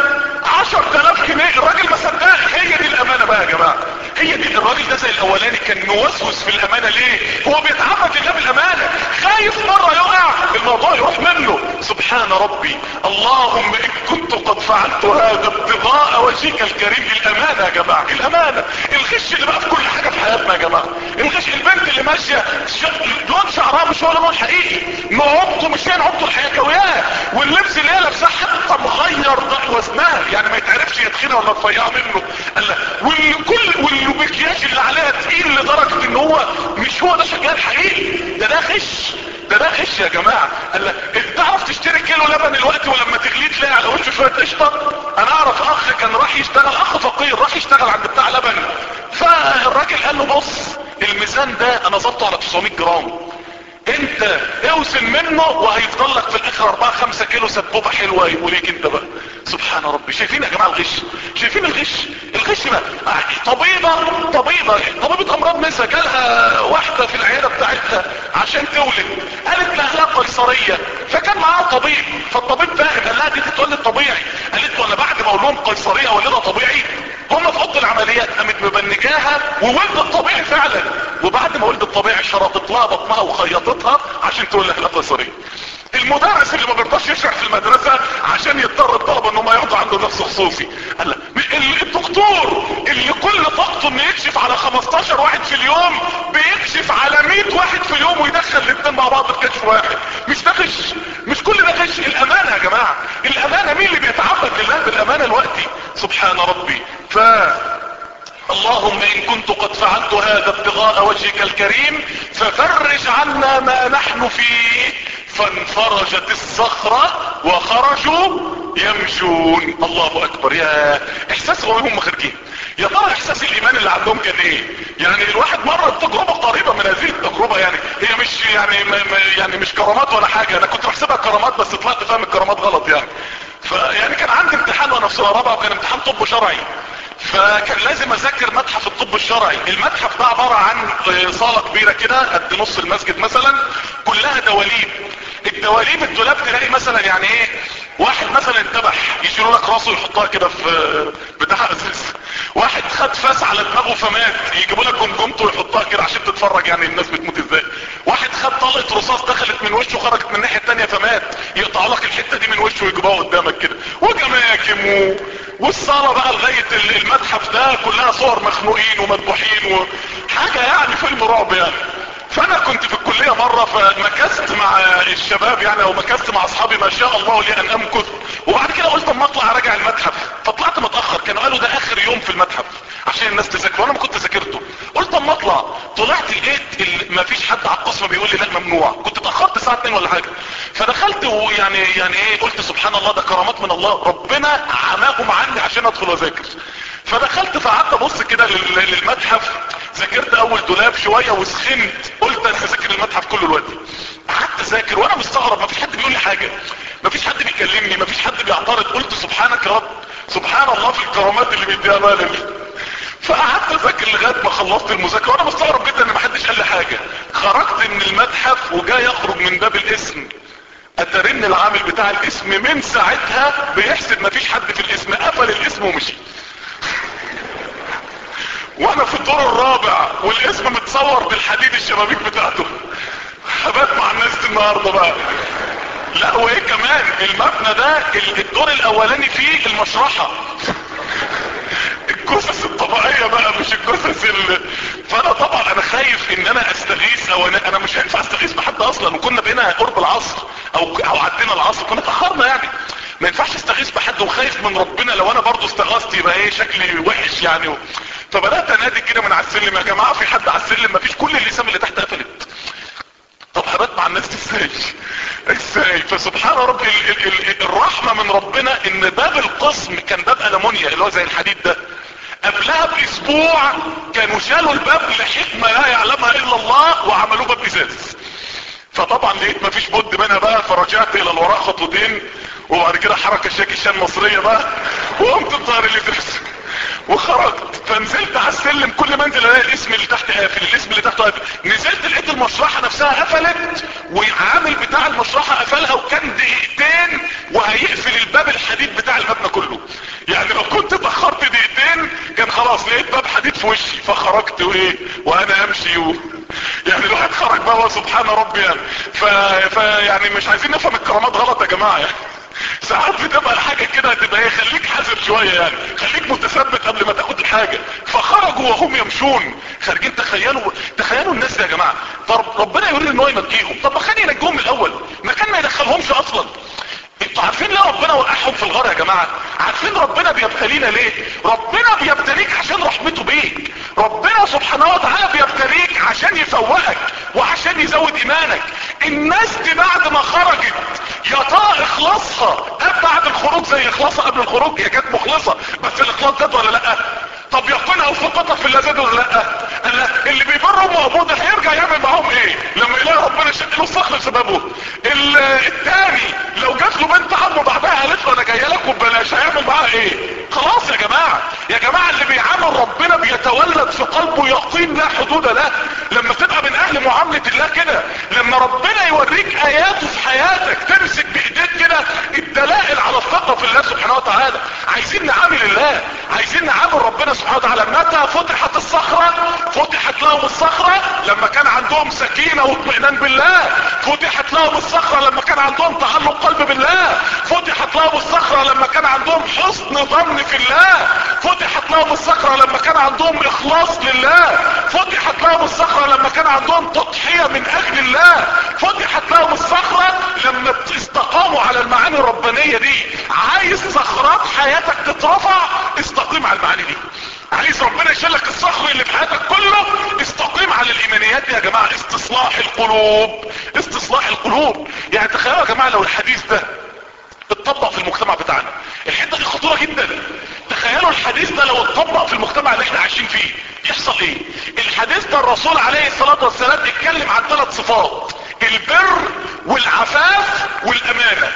10000 جنيه الراجل ما صدقش هي دي الامانه بقى يا جماعه هي دي الراجل ده زي الاولاني كان موسوس في الامانه ليه هو بيتعبد لله بالامانه خايف مره يقع الموضوع يروح منه سبحان ربي اللهم ان كنت قد فعلت هذا ابتغاء وجهك الكريم الامانه يا جماعه الامانه الغش اللي بقى في كل حاجه في حياتنا يا جماعه الغش البنت اللي ماشيه ش- لون شعرها مش هو لون حقيقي نعبطه مش هي نعبطه الحياكويات واللبس اللي هي لابساه حتى مغير ضع وزنها يعني ما يتعرفش هي تخينه ولا رفيعه منه قال لا والكل والمكياج اللي عليها تقيل لدرجه ان هو مش هو ده شكلها الحقيقي ده ده غش ده ده غش يا جماعه قال لا انت تعرف تشتري كيلو لبن الوقت ولما تغليه تلاقي على وشه شويه قشطه انا اعرف اخ كان راح يشتغل اخ فقير راح يشتغل عند بتاع لبن فالراجل قال له بص الميزان ده انا ظبطه على 900 جرام انت اوزن منه وهيفضل لك في الاخر 4 5 كيلو سبوبه حلوه وليك انت بقى سبحان ربي شايفين يا جماعه الغش شايفين الغش الغش بقى طبيبه طبيبه طبيبه امراض نسا جالها واحده في العياده بتاعتها عشان تولد قالت لها لا قيصريه فكان معاها طبيب فالطبيب فاهم قال لها دي تولد طبيعي قالت له انا بعد ما اقول لهم قيصريه اولدها طبيعي هم في اوضه العمليات قامت مبنجاها وولدت طبيعي فعلا وبعد ما ولدت طبيعي شرطت لها بطنها وخيطتها عشان تقول لها لا قيصريه المدرس اللي ما بيرضاش يشرح في المدرسة عشان يضطر الطلبة ان هم ياخدوا عنده درس خصوصي قال لا ال- الدكتور اللي كل طاقته انه يكشف على 15 واحد في اليوم بيكشف على 100 واحد في اليوم ويدخل الاثنين مع بعض في كشف واحد مش ده غش مش كل ده غش الامانة يا جماعة الامانة مين اللي بيتعبد لله بالامانة الوقتي سبحان ربي ف اللهم ان كنت قد فعلت هذا ابتغاء وجهك الكريم ففرج عنا ما نحن فيه فانفرجت الصخرة وخرجوا يمشون الله اكبر يا احساس هو هم خارجين يا ترى احساس الايمان اللي عندهم كان ايه يعني الواحد مر بتجربة قريبة من هذه التجربة يعني هي مش يعني م م يعني مش كرامات ولا حاجة انا كنت بحسبها كرامات بس طلعت فاهم الكرامات غلط يعني فيعني كان عندي امتحان وانا في سنة رابعة وكان امتحان طب شرعي فكان لازم اذاكر متحف الطب الشرعي المتحف ده عبارة عن صالة كبيرة كده قد نص المسجد مثلا كلها دواليب الدواليب الدولاب تلاقي مثلا يعني ايه واحد مثلا انتبح يشيلوا لك راسه يحطها كده في بتاع اساس واحد خد فاس على دماغه فمات يجيبوا لك جمجمته ويحطها كده عشان تتفرج يعني الناس بتموت ازاي واحد خد طلقه رصاص دخلت من وشه خرجت من الناحيه الثانيه فمات يقطعوا لك الحته دي من وشه ويجيبوها قدامك كده وجماكم و... والصاله بقى لغايه المتحف ده كلها صور مخنوقين ومذبوحين وحاجه يعني فيلم رعب يعني فانا كنت في الكلية مرة فمكست مع الشباب يعني او مكست مع اصحابي ما شاء الله لي ان امكث وبعد كده قلت اما اطلع اراجع المتحف فطلعت متأخر كانوا قالوا ده اخر يوم في المتحف عشان الناس تذاكر وانا ما كنت ذاكرته قلت اما اطلع طلعت لقيت ما فيش حد على القسم بيقول لي لا ممنوع كنت اتاخرت الساعه 2 ولا حاجه فدخلت ويعني يعني ايه قلت سبحان الله ده كرامات من الله ربنا عماهم عني عشان ادخل واذاكر فدخلت فقعدت ابص كده لل- للمتحف ذاكرت اول دولاب شويه وسخنت قلت انا هذاكر المتحف كله دلوقتي قعدت اذاكر وانا مستغرب مفيش حد بيقول لي حاجه مفيش حد بيكلمني مفيش حد بيعترض قلت سبحانك يا رب سبحان الله في الكرامات اللي بيديها مالك فقعدت اذاكر لغايه ما خلصت المذاكره وانا مستغرب جدا ان محدش قال لي حاجه خرجت من المتحف وجاي اخرج من باب الاسم اترن العامل بتاع الاسم من ساعتها بيحسب مفيش حد في الاسم قفل الاسم ومشي وانا في الدور الرابع والاسم متصور بالحديد الشبابيك بتاعته هبات مع الناس دي النهارده بقى لا وايه كمان المبنى ده ال- الدور الاولاني فيه المشرحة الجثث الطبيعية بقى مش الجثث ال... فانا طبعا انا خايف ان انا استغيث او انا, أنا مش هينفع استغيث بحد اصلا وكنا بقينا قرب العصر او او عدينا العصر كنا اتاخرنا يعني ما ينفعش استغيث بحد وخايف من ربنا لو انا برضو استغاثت يبقى ايه شكلي وحش يعني و... فبدات انادي كده من على السلم يا جماعه في حد على السلم مفيش كل اللسان اللي تحت قفلت طب هبات مع الناس دي ازاي ازاي فسبحان رب ال ال ال الرحمة من ربنا ان باب القسم كان باب المونيا اللي هو زي الحديد ده قبلها باسبوع كانوا شالوا الباب لحكمة لا يعلمها الا الله وعملوه باب ازاز فطبعا لقيت مفيش بد منها بقى فرجعت الى الوراء خطوتين وبعد كده حركة شاكي الشام المصرية بقى وقمت الطائر اللي تحس وخرجت فنزلت على السلم كل ما انزل الاقي الاسم اللي تحت قافل الاسم اللي تحته قافل نزلت لقيت المشرحه نفسها قفلت وعامل بتاع المشرحه قفلها وكان دقيقتين وهيقفل الباب الحديد بتاع المبنى كله يعني لو كنت اتاخرت دقيقتين كان خلاص لقيت باب حديد في وشي فخرجت وايه وانا امشي و... يعني الواحد خرج بقى سبحان ربي يعني ف... ف يعني مش عايزين نفهم الكرامات غلط يا جماعه يعني ساعات بتبقى الحاجة كده هتبقى ايه خليك حذر شوية يعني خليك متثبت قبل ما تاخد الحاجة فخرجوا وهم يمشون خارجين تخيلوا تخيلوا الناس دي يا جماعة طب ربنا يريد ان هو ينجيهم طب ما كان ينجيهم من الاول ما كان ما يدخلهمش اصلا انتوا عارفين ليه ربنا وقعهم في الغار يا جماعة عارفين ربنا بيبتلينا ليه ربنا بيبتليك عشان رحمته بيك ربنا سبحانه وتعالى بيبتليك عشان يفوقك وعشان يزود ايمانك الناس دي بعد ما خرجت يا ترى اخلاصها بعد الخروج زي اخلاصها قبل الخروج هي كانت مخلصة بس الاخلاص زاد ولا لا طب يقينها وثقتها في الله زاد ولا لا لا اللي بيبر امه وابوه ده هيرجع يعمل معاهم ايه لما يلاقي ربنا شق له الصخر لسببه التاني لو جات له بنت عمه بعدها قالت له انا جايه لك وببلاش هيعمل معاها ايه خلاص يا جماعه يا جماعه اللي بيعامل ربنا بيتولد في قلبه يقين لا حدود له لما تبقى من اهل معامله الله كده لما ربنا يوريك اياته في حياتك تمسك بايديك كده الدلائل على الثقه في الله سبحانه وتعالى عايزين نعامل الله عايزين نعامل ربنا سبحانه وتعالى متى فتحت الصخره فتحت لهم الصخره لما كان عندهم سكينه واطمئنان بالله فتحت لهم الصخره لما كان عندهم تعلق قلب بالله فتحت لهم الصخره لما كان عندهم حسن ظن في الله فتحت لهم الصخره لما كان عندهم اخلاص لله فتحت لهم الصخره لما كان عندهم تضحيه من اجل الله فتحت لهم الصخره لما استقاموا على المعاني الربانيه دي عايز صخرات حياتك تترفع استقيم على المعاني دي عايز ربنا يشيلك الصخر اللي في حياتك كله استقيم على الايمانيات دي يا جماعه استصلاح القلوب استصلاح القلوب يعني تخيلوا يا جماعه لو الحديث ده اتطبق في المجتمع بتاعنا الحته دي خطوره جدا تخيلوا الحديث ده لو اتطبق في المجتمع اللي احنا عايشين فيه يحصل ايه الحديث ده الرسول عليه الصلاه والسلام اتكلم عن ثلاث صفات البر والعفاف والامانه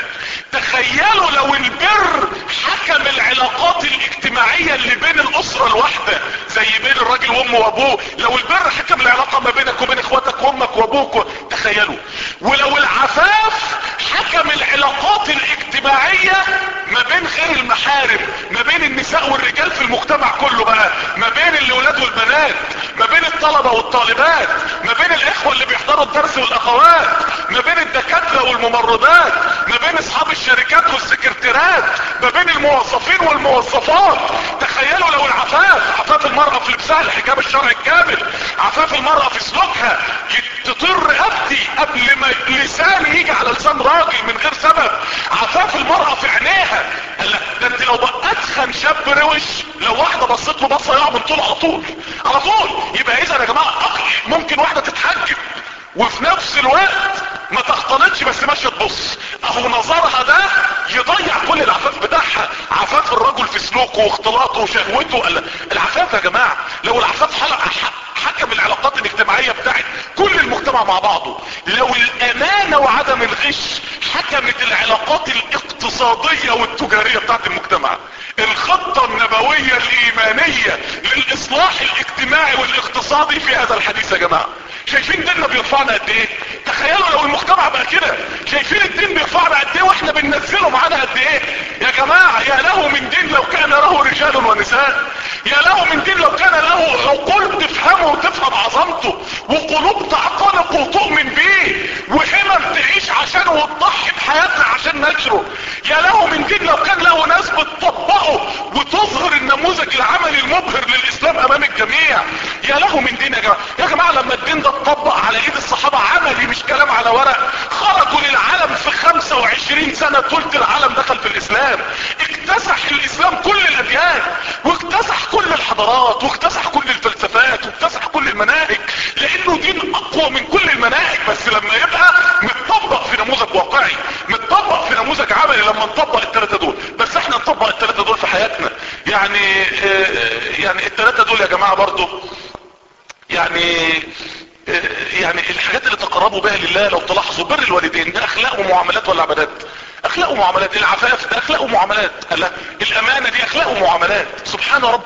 تخيلوا لو البر حكم العلاقات الاجتماعيه اللي بين الاسره الواحده زي بين الراجل وامه وابوه لو البر حكم العلاقه ما بينك وبين اخواتك وامك وابوك و... تخيلوا ولو العفاف حكم العلاقات الاجتماعيه ما بين غير المحارم ما بين النساء والرجال في المجتمع كله بقى ما بين الاولاد والبنات ما بين الطلبه والطالبات ما بين الاخوه اللي بيحضروا الدرس والاخوات ما بين الدكاتره والممرضات ما بين اصحاب الشركات والسكرتيرات ما بين الموظفين والموظفات تخيلوا لو العفاف عفاف المرأة في لبسها الحجاب الشرعي الكامل عفاف المرأة في سلوكها تطر رقبتي قبل ما لساني يجي على لسان راجل من غير سبب عفاف المرأة في عينيها لا ده انت لو بقى اتخن شاب روش لو واحدة بصيت له بصة يقع من طول على طول على طول يبقى اذا يا جماعة ممكن واحدة تتحجب وفي نفس الوقت ما تختلطش بس ماشيه تبص اهو نظرها ده يضيع كل العفاف بتاعها عفاف الرجل في سلوكه واختلاطه وشهوته العفاف يا جماعه لو العفاف حلق حكم العلاقات الاجتماعيه بتاعت كل المجتمع مع بعضه لو الامانه وعدم الغش حكمت العلاقات الاقتصاديه والتجاريه بتاعت المجتمع الخطه النبويه الايمانيه للاصلاح الاجتماعي والاقتصادي في هذا الحديث يا جماعه شايفين ديننا بيرفعنا قد ايه تخيلوا لو المجتمع بقى كده شايفين الدين بيرفعنا قد ايه واحنا بننزله معانا قد ايه يا جماعة يا له من دين لو كان له رجال ونساء يا له من دين لو كان له عقول تفهمه وتفهم عظمته وقلوب تعتنق وتؤمن بيه وهمم تعيش عشانه وتضحي بحياتها عشان نشره يا له من دين لو كان له ناس بتطبقه وتظهر النموذج العملي المبهر للاسلام امام الجميع يا له من دين يا جماعة يا جماعة لما الدين ده اتطبق على ايد الصحابة عملي مش كلام على ورق خرجوا للعالم في 25 سنة ثلث العالم دخل في الاسلام اكتسح الاسلام كل الاديان واكتسح كل الحضارات واكتسح كل الفلسفات واكتسح كل المناهج لانه دين اقوى من كل المناهج بس لما يبقى متطبق في نموذج واقعي متطبق في نموذج عملي لما نطبق الثلاثة دول بس احنا نطبق الثلاثة دول في حياتنا يعني اه يعني الثلاثة دول يا جماعة برضو يعني يعني الحاجات اللي تقربوا بها لله لو تلاحظوا بر الوالدين ده اخلاق ومعاملات ولا عبادات اخلاق ومعاملات العفاف ده اخلاق ومعاملات لا الامانة دي اخلاق ومعاملات سبحان ربي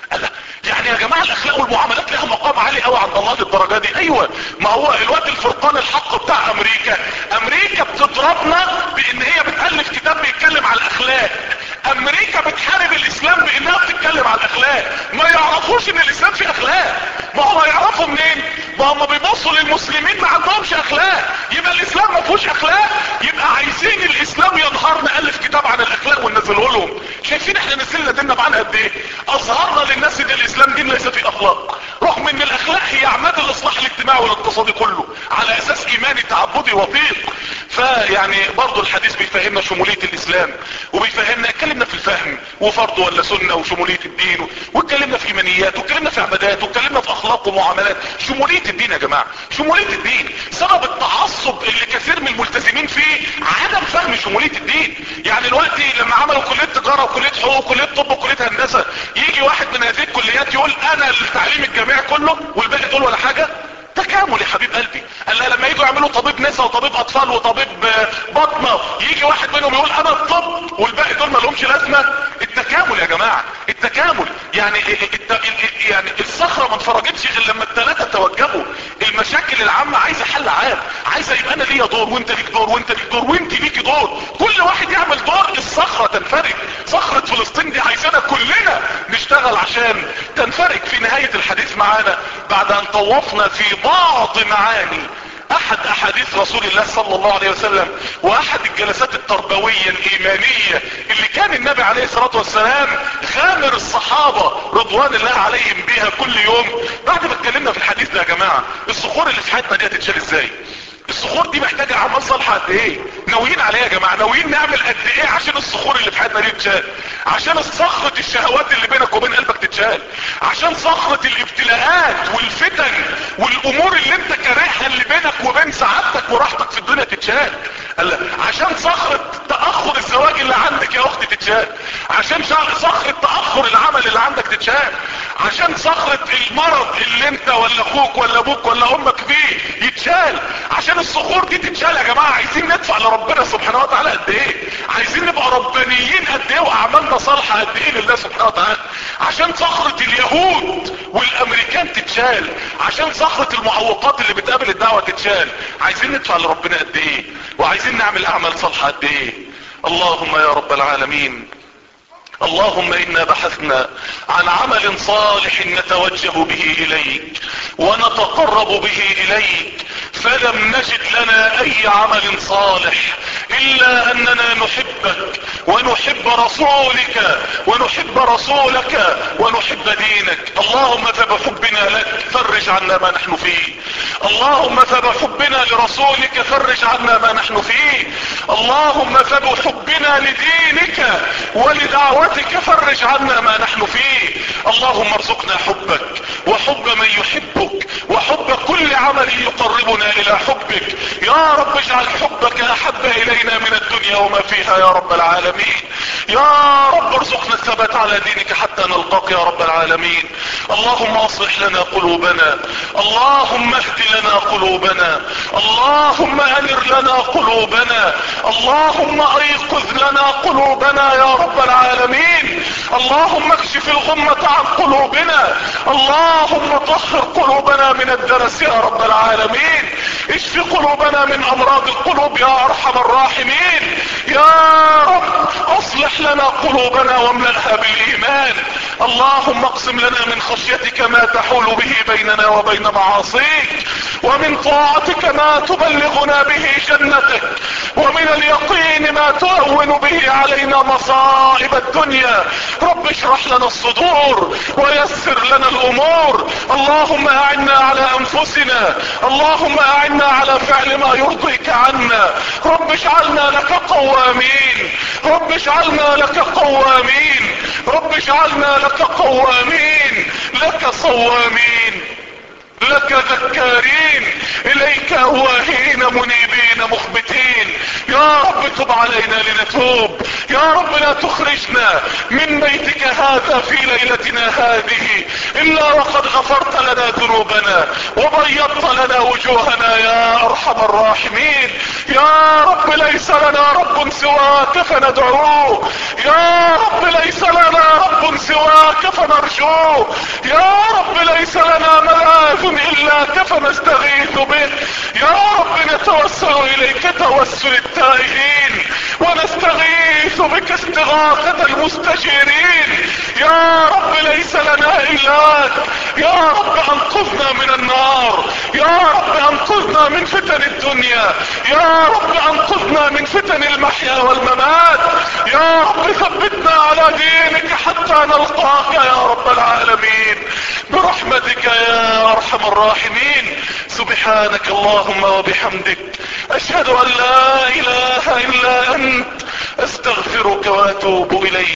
قال لا يعني يا جماعة الاخلاق والمعاملات لها مقام عالي قوي عند الله للدرجة دي ايوه ما هو الوقت الفرقان الحق بتاع امريكا امريكا بتضربنا بان هي بتألف كتاب بيتكلم على الاخلاق امريكا بتحارب الاسلام بانها بتتكلم على الاخلاق ما يعرفوش ان الاسلام فيه اخلاق ما هو يعرفوا منين ما هم بيبصوا للمسلمين ما عندهمش اخلاق يبقى الاسلام ما فيهوش اخلاق يبقى عايزين الاسلام ينهار نالف كتاب عن الاخلاق وننزله لهم شايفين احنا نزلنا ديننا معانا قد ايه اظهرنا للناس ان الاسلام دين ليس فيه اخلاق رغم ان الاخلاق هي عماد الاصلاح الاجتماعي والاقتصادي كله على اساس ايماني تعبدي وثيق فيعني برضو الحديث بيفهمنا شمولية الاسلام وبيفهمنا اتكلمنا في الفهم وفرض ولا سنة وشمولية الدين واتكلمنا في ايمانيات واتكلمنا في عبادات واتكلمنا في اخلاق ومعاملات شمولية الدين يا جماعة شمولية الدين سبب التعصب اللي كثير من الملتزمين فيه عدم فهم شمولية الدين يعني دلوقتي لما عملوا كلية تجارة وكلية حقوق وكلية طب وكلية هندسة يجي واحد من هذه الكليات يقول انا التعليم الجامعي كله والباقي دول ولا حاجة تكامل يا حبيب قلبي قال لا لما يجوا يعملوا طبيب نساء وطبيب اطفال وطبيب بطنة يجي واحد منهم يقول انا الطب والباقي دول ما لهمش لازمة التكامل يا جماعة التكامل يعني الت... يعني الصخرة ما انفرجتش غير لما الثلاثة توجهوا المشاكل العامة عايزة حل عام عايزة يبقى انا ليا دور وانت ليك دور وانت ليك دور وانت ليكي دور كل واحد يعمل دور الصخرة تنفرج صخرة فلسطين دي عايزانا كلنا نشتغل عشان تنفرج في نهاية الحديث معانا بعد ان طوفنا في بعض معاني احد احاديث رسول الله صلى الله عليه وسلم واحد الجلسات التربوية الايمانية اللي كان النبي عليه الصلاة والسلام غامر الصحابة رضوان الله عليهم بها كل يوم بعد ما اتكلمنا في الحديث ده يا جماعة الصخور اللي في حياتنا دي هتتشال ازاي الصخور دي محتاجة اعمال صالحة قد ايه ناويين عليها يا جماعة ناويين نعمل قد ايه عشان الصخور اللي في حياتنا دي تتشال عشان صخرة الشهوات اللي بينك وبين قلبك تتشال عشان صخرة الابتلاءات والفتن والامور اللي انت كارهها اللي بينك وبين سعادتك وراحتك في الدنيا تتشال عشان صخرة تأخر الزواج اللي عندك يا اختي تتشال عشان صخرة تأخر العمل اللي عندك تتشال عشان صخرة المرض اللي انت ولا اخوك ولا ابوك ولا امك فيه يتشال عشان الصخور دي تتشال يا جماعة عايزين ندفع لربنا سبحانه وتعالى قد ايه عايزين نبقى ربانيين قد ايه واعمالنا صالحة قد ايه لله سبحانه وتعالى عشان صخرة اليهود والامريكان تتشال عشان صخرة المعوقات اللي بتقابل الدعوة تتشال عايزين ندفع لربنا قد ايه وعايزين نعمل اعمال صالحة قد ايه اللهم يا رب العالمين اللهم انا بحثنا عن عمل صالح نتوجه به اليك ونتقرب به اليك فلم نجد لنا اي عمل صالح الا اننا نحبك ونحب رسولك ونحب رسولك ونحب دينك اللهم فبحبنا لك فرج عنا ما نحن فيه اللهم فبحبنا لرسولك فرج عنا ما نحن فيه اللهم فبحبنا لدينك ولدعوتك فرج عنا ما نحن فيه اللهم ارزقنا حبك وحب من يحبك وحب كل عمل يقربنا الى حبك يا رب اجعل حبك احب الينا من الدنيا وما فيها يا رب العالمين يا رب ارزقنا الثبات على دينك حتى نلقاك يا رب العالمين اللهم اصلح لنا قلوبنا اللهم اهد لنا قلوبنا اللهم انر لنا قلوبنا اللهم ايقظ لنا قلوبنا يا رب العالمين اللهم اكشف الغمة عن قلوبنا اللهم طهر قلوبنا من الدنس يا رب العالمين اشف قلوبنا من امراض القلوب يا ارحم الراحمين يا رب اصلح لنا قلوبنا واملأها بالايمان اللهم اقسم لنا من خشيتك ما تحول به بيننا وبين معاصيك ومن طاعتك ما تبلغنا به جنتك ومن اليقين ما تهون به علينا مصائب الدنيا رب اشرح لنا الصدور ويسر لنا الامور اللهم اعنا على انفسنا اللهم اعنا على فعل ما يرضيك عنا رب اجعلنا لك قوامين رب اجعلنا لك قوامين رب اجعلنا لك قوامين لك صوامين لك ذكارين اليك اواهين منيبين مخبتين يا رب تب علينا لنتوب يا رب لا تخرجنا من بيتك هذا في ليلتنا هذه الا وقد غفرت لنا لنا ذنوبنا وبيضت لنا وجوهنا يا ارحم الراحمين يا رب ليس لنا رب سواك فندعوه يا رب ليس لنا رب سواك فنرجوه يا رب ليس لنا ملاذ الا فنستغيث به يا رب نتوسل اليك توسل التائهين ونستغيث بك استغاثة المستجيرين يا رب ليس لنا الاك يا رب انقذنا من النار يا رب انقذنا من فتن الدنيا يا رب انقذنا من فتن المحيا والممات يا رب ثبتنا على دينك حتى نلقاك يا رب العالمين برحمتك يا ارحم الراحمين سبحانك اللهم وبحمدك اشهد ان لا اله الا انت استغفرك واتوب اليك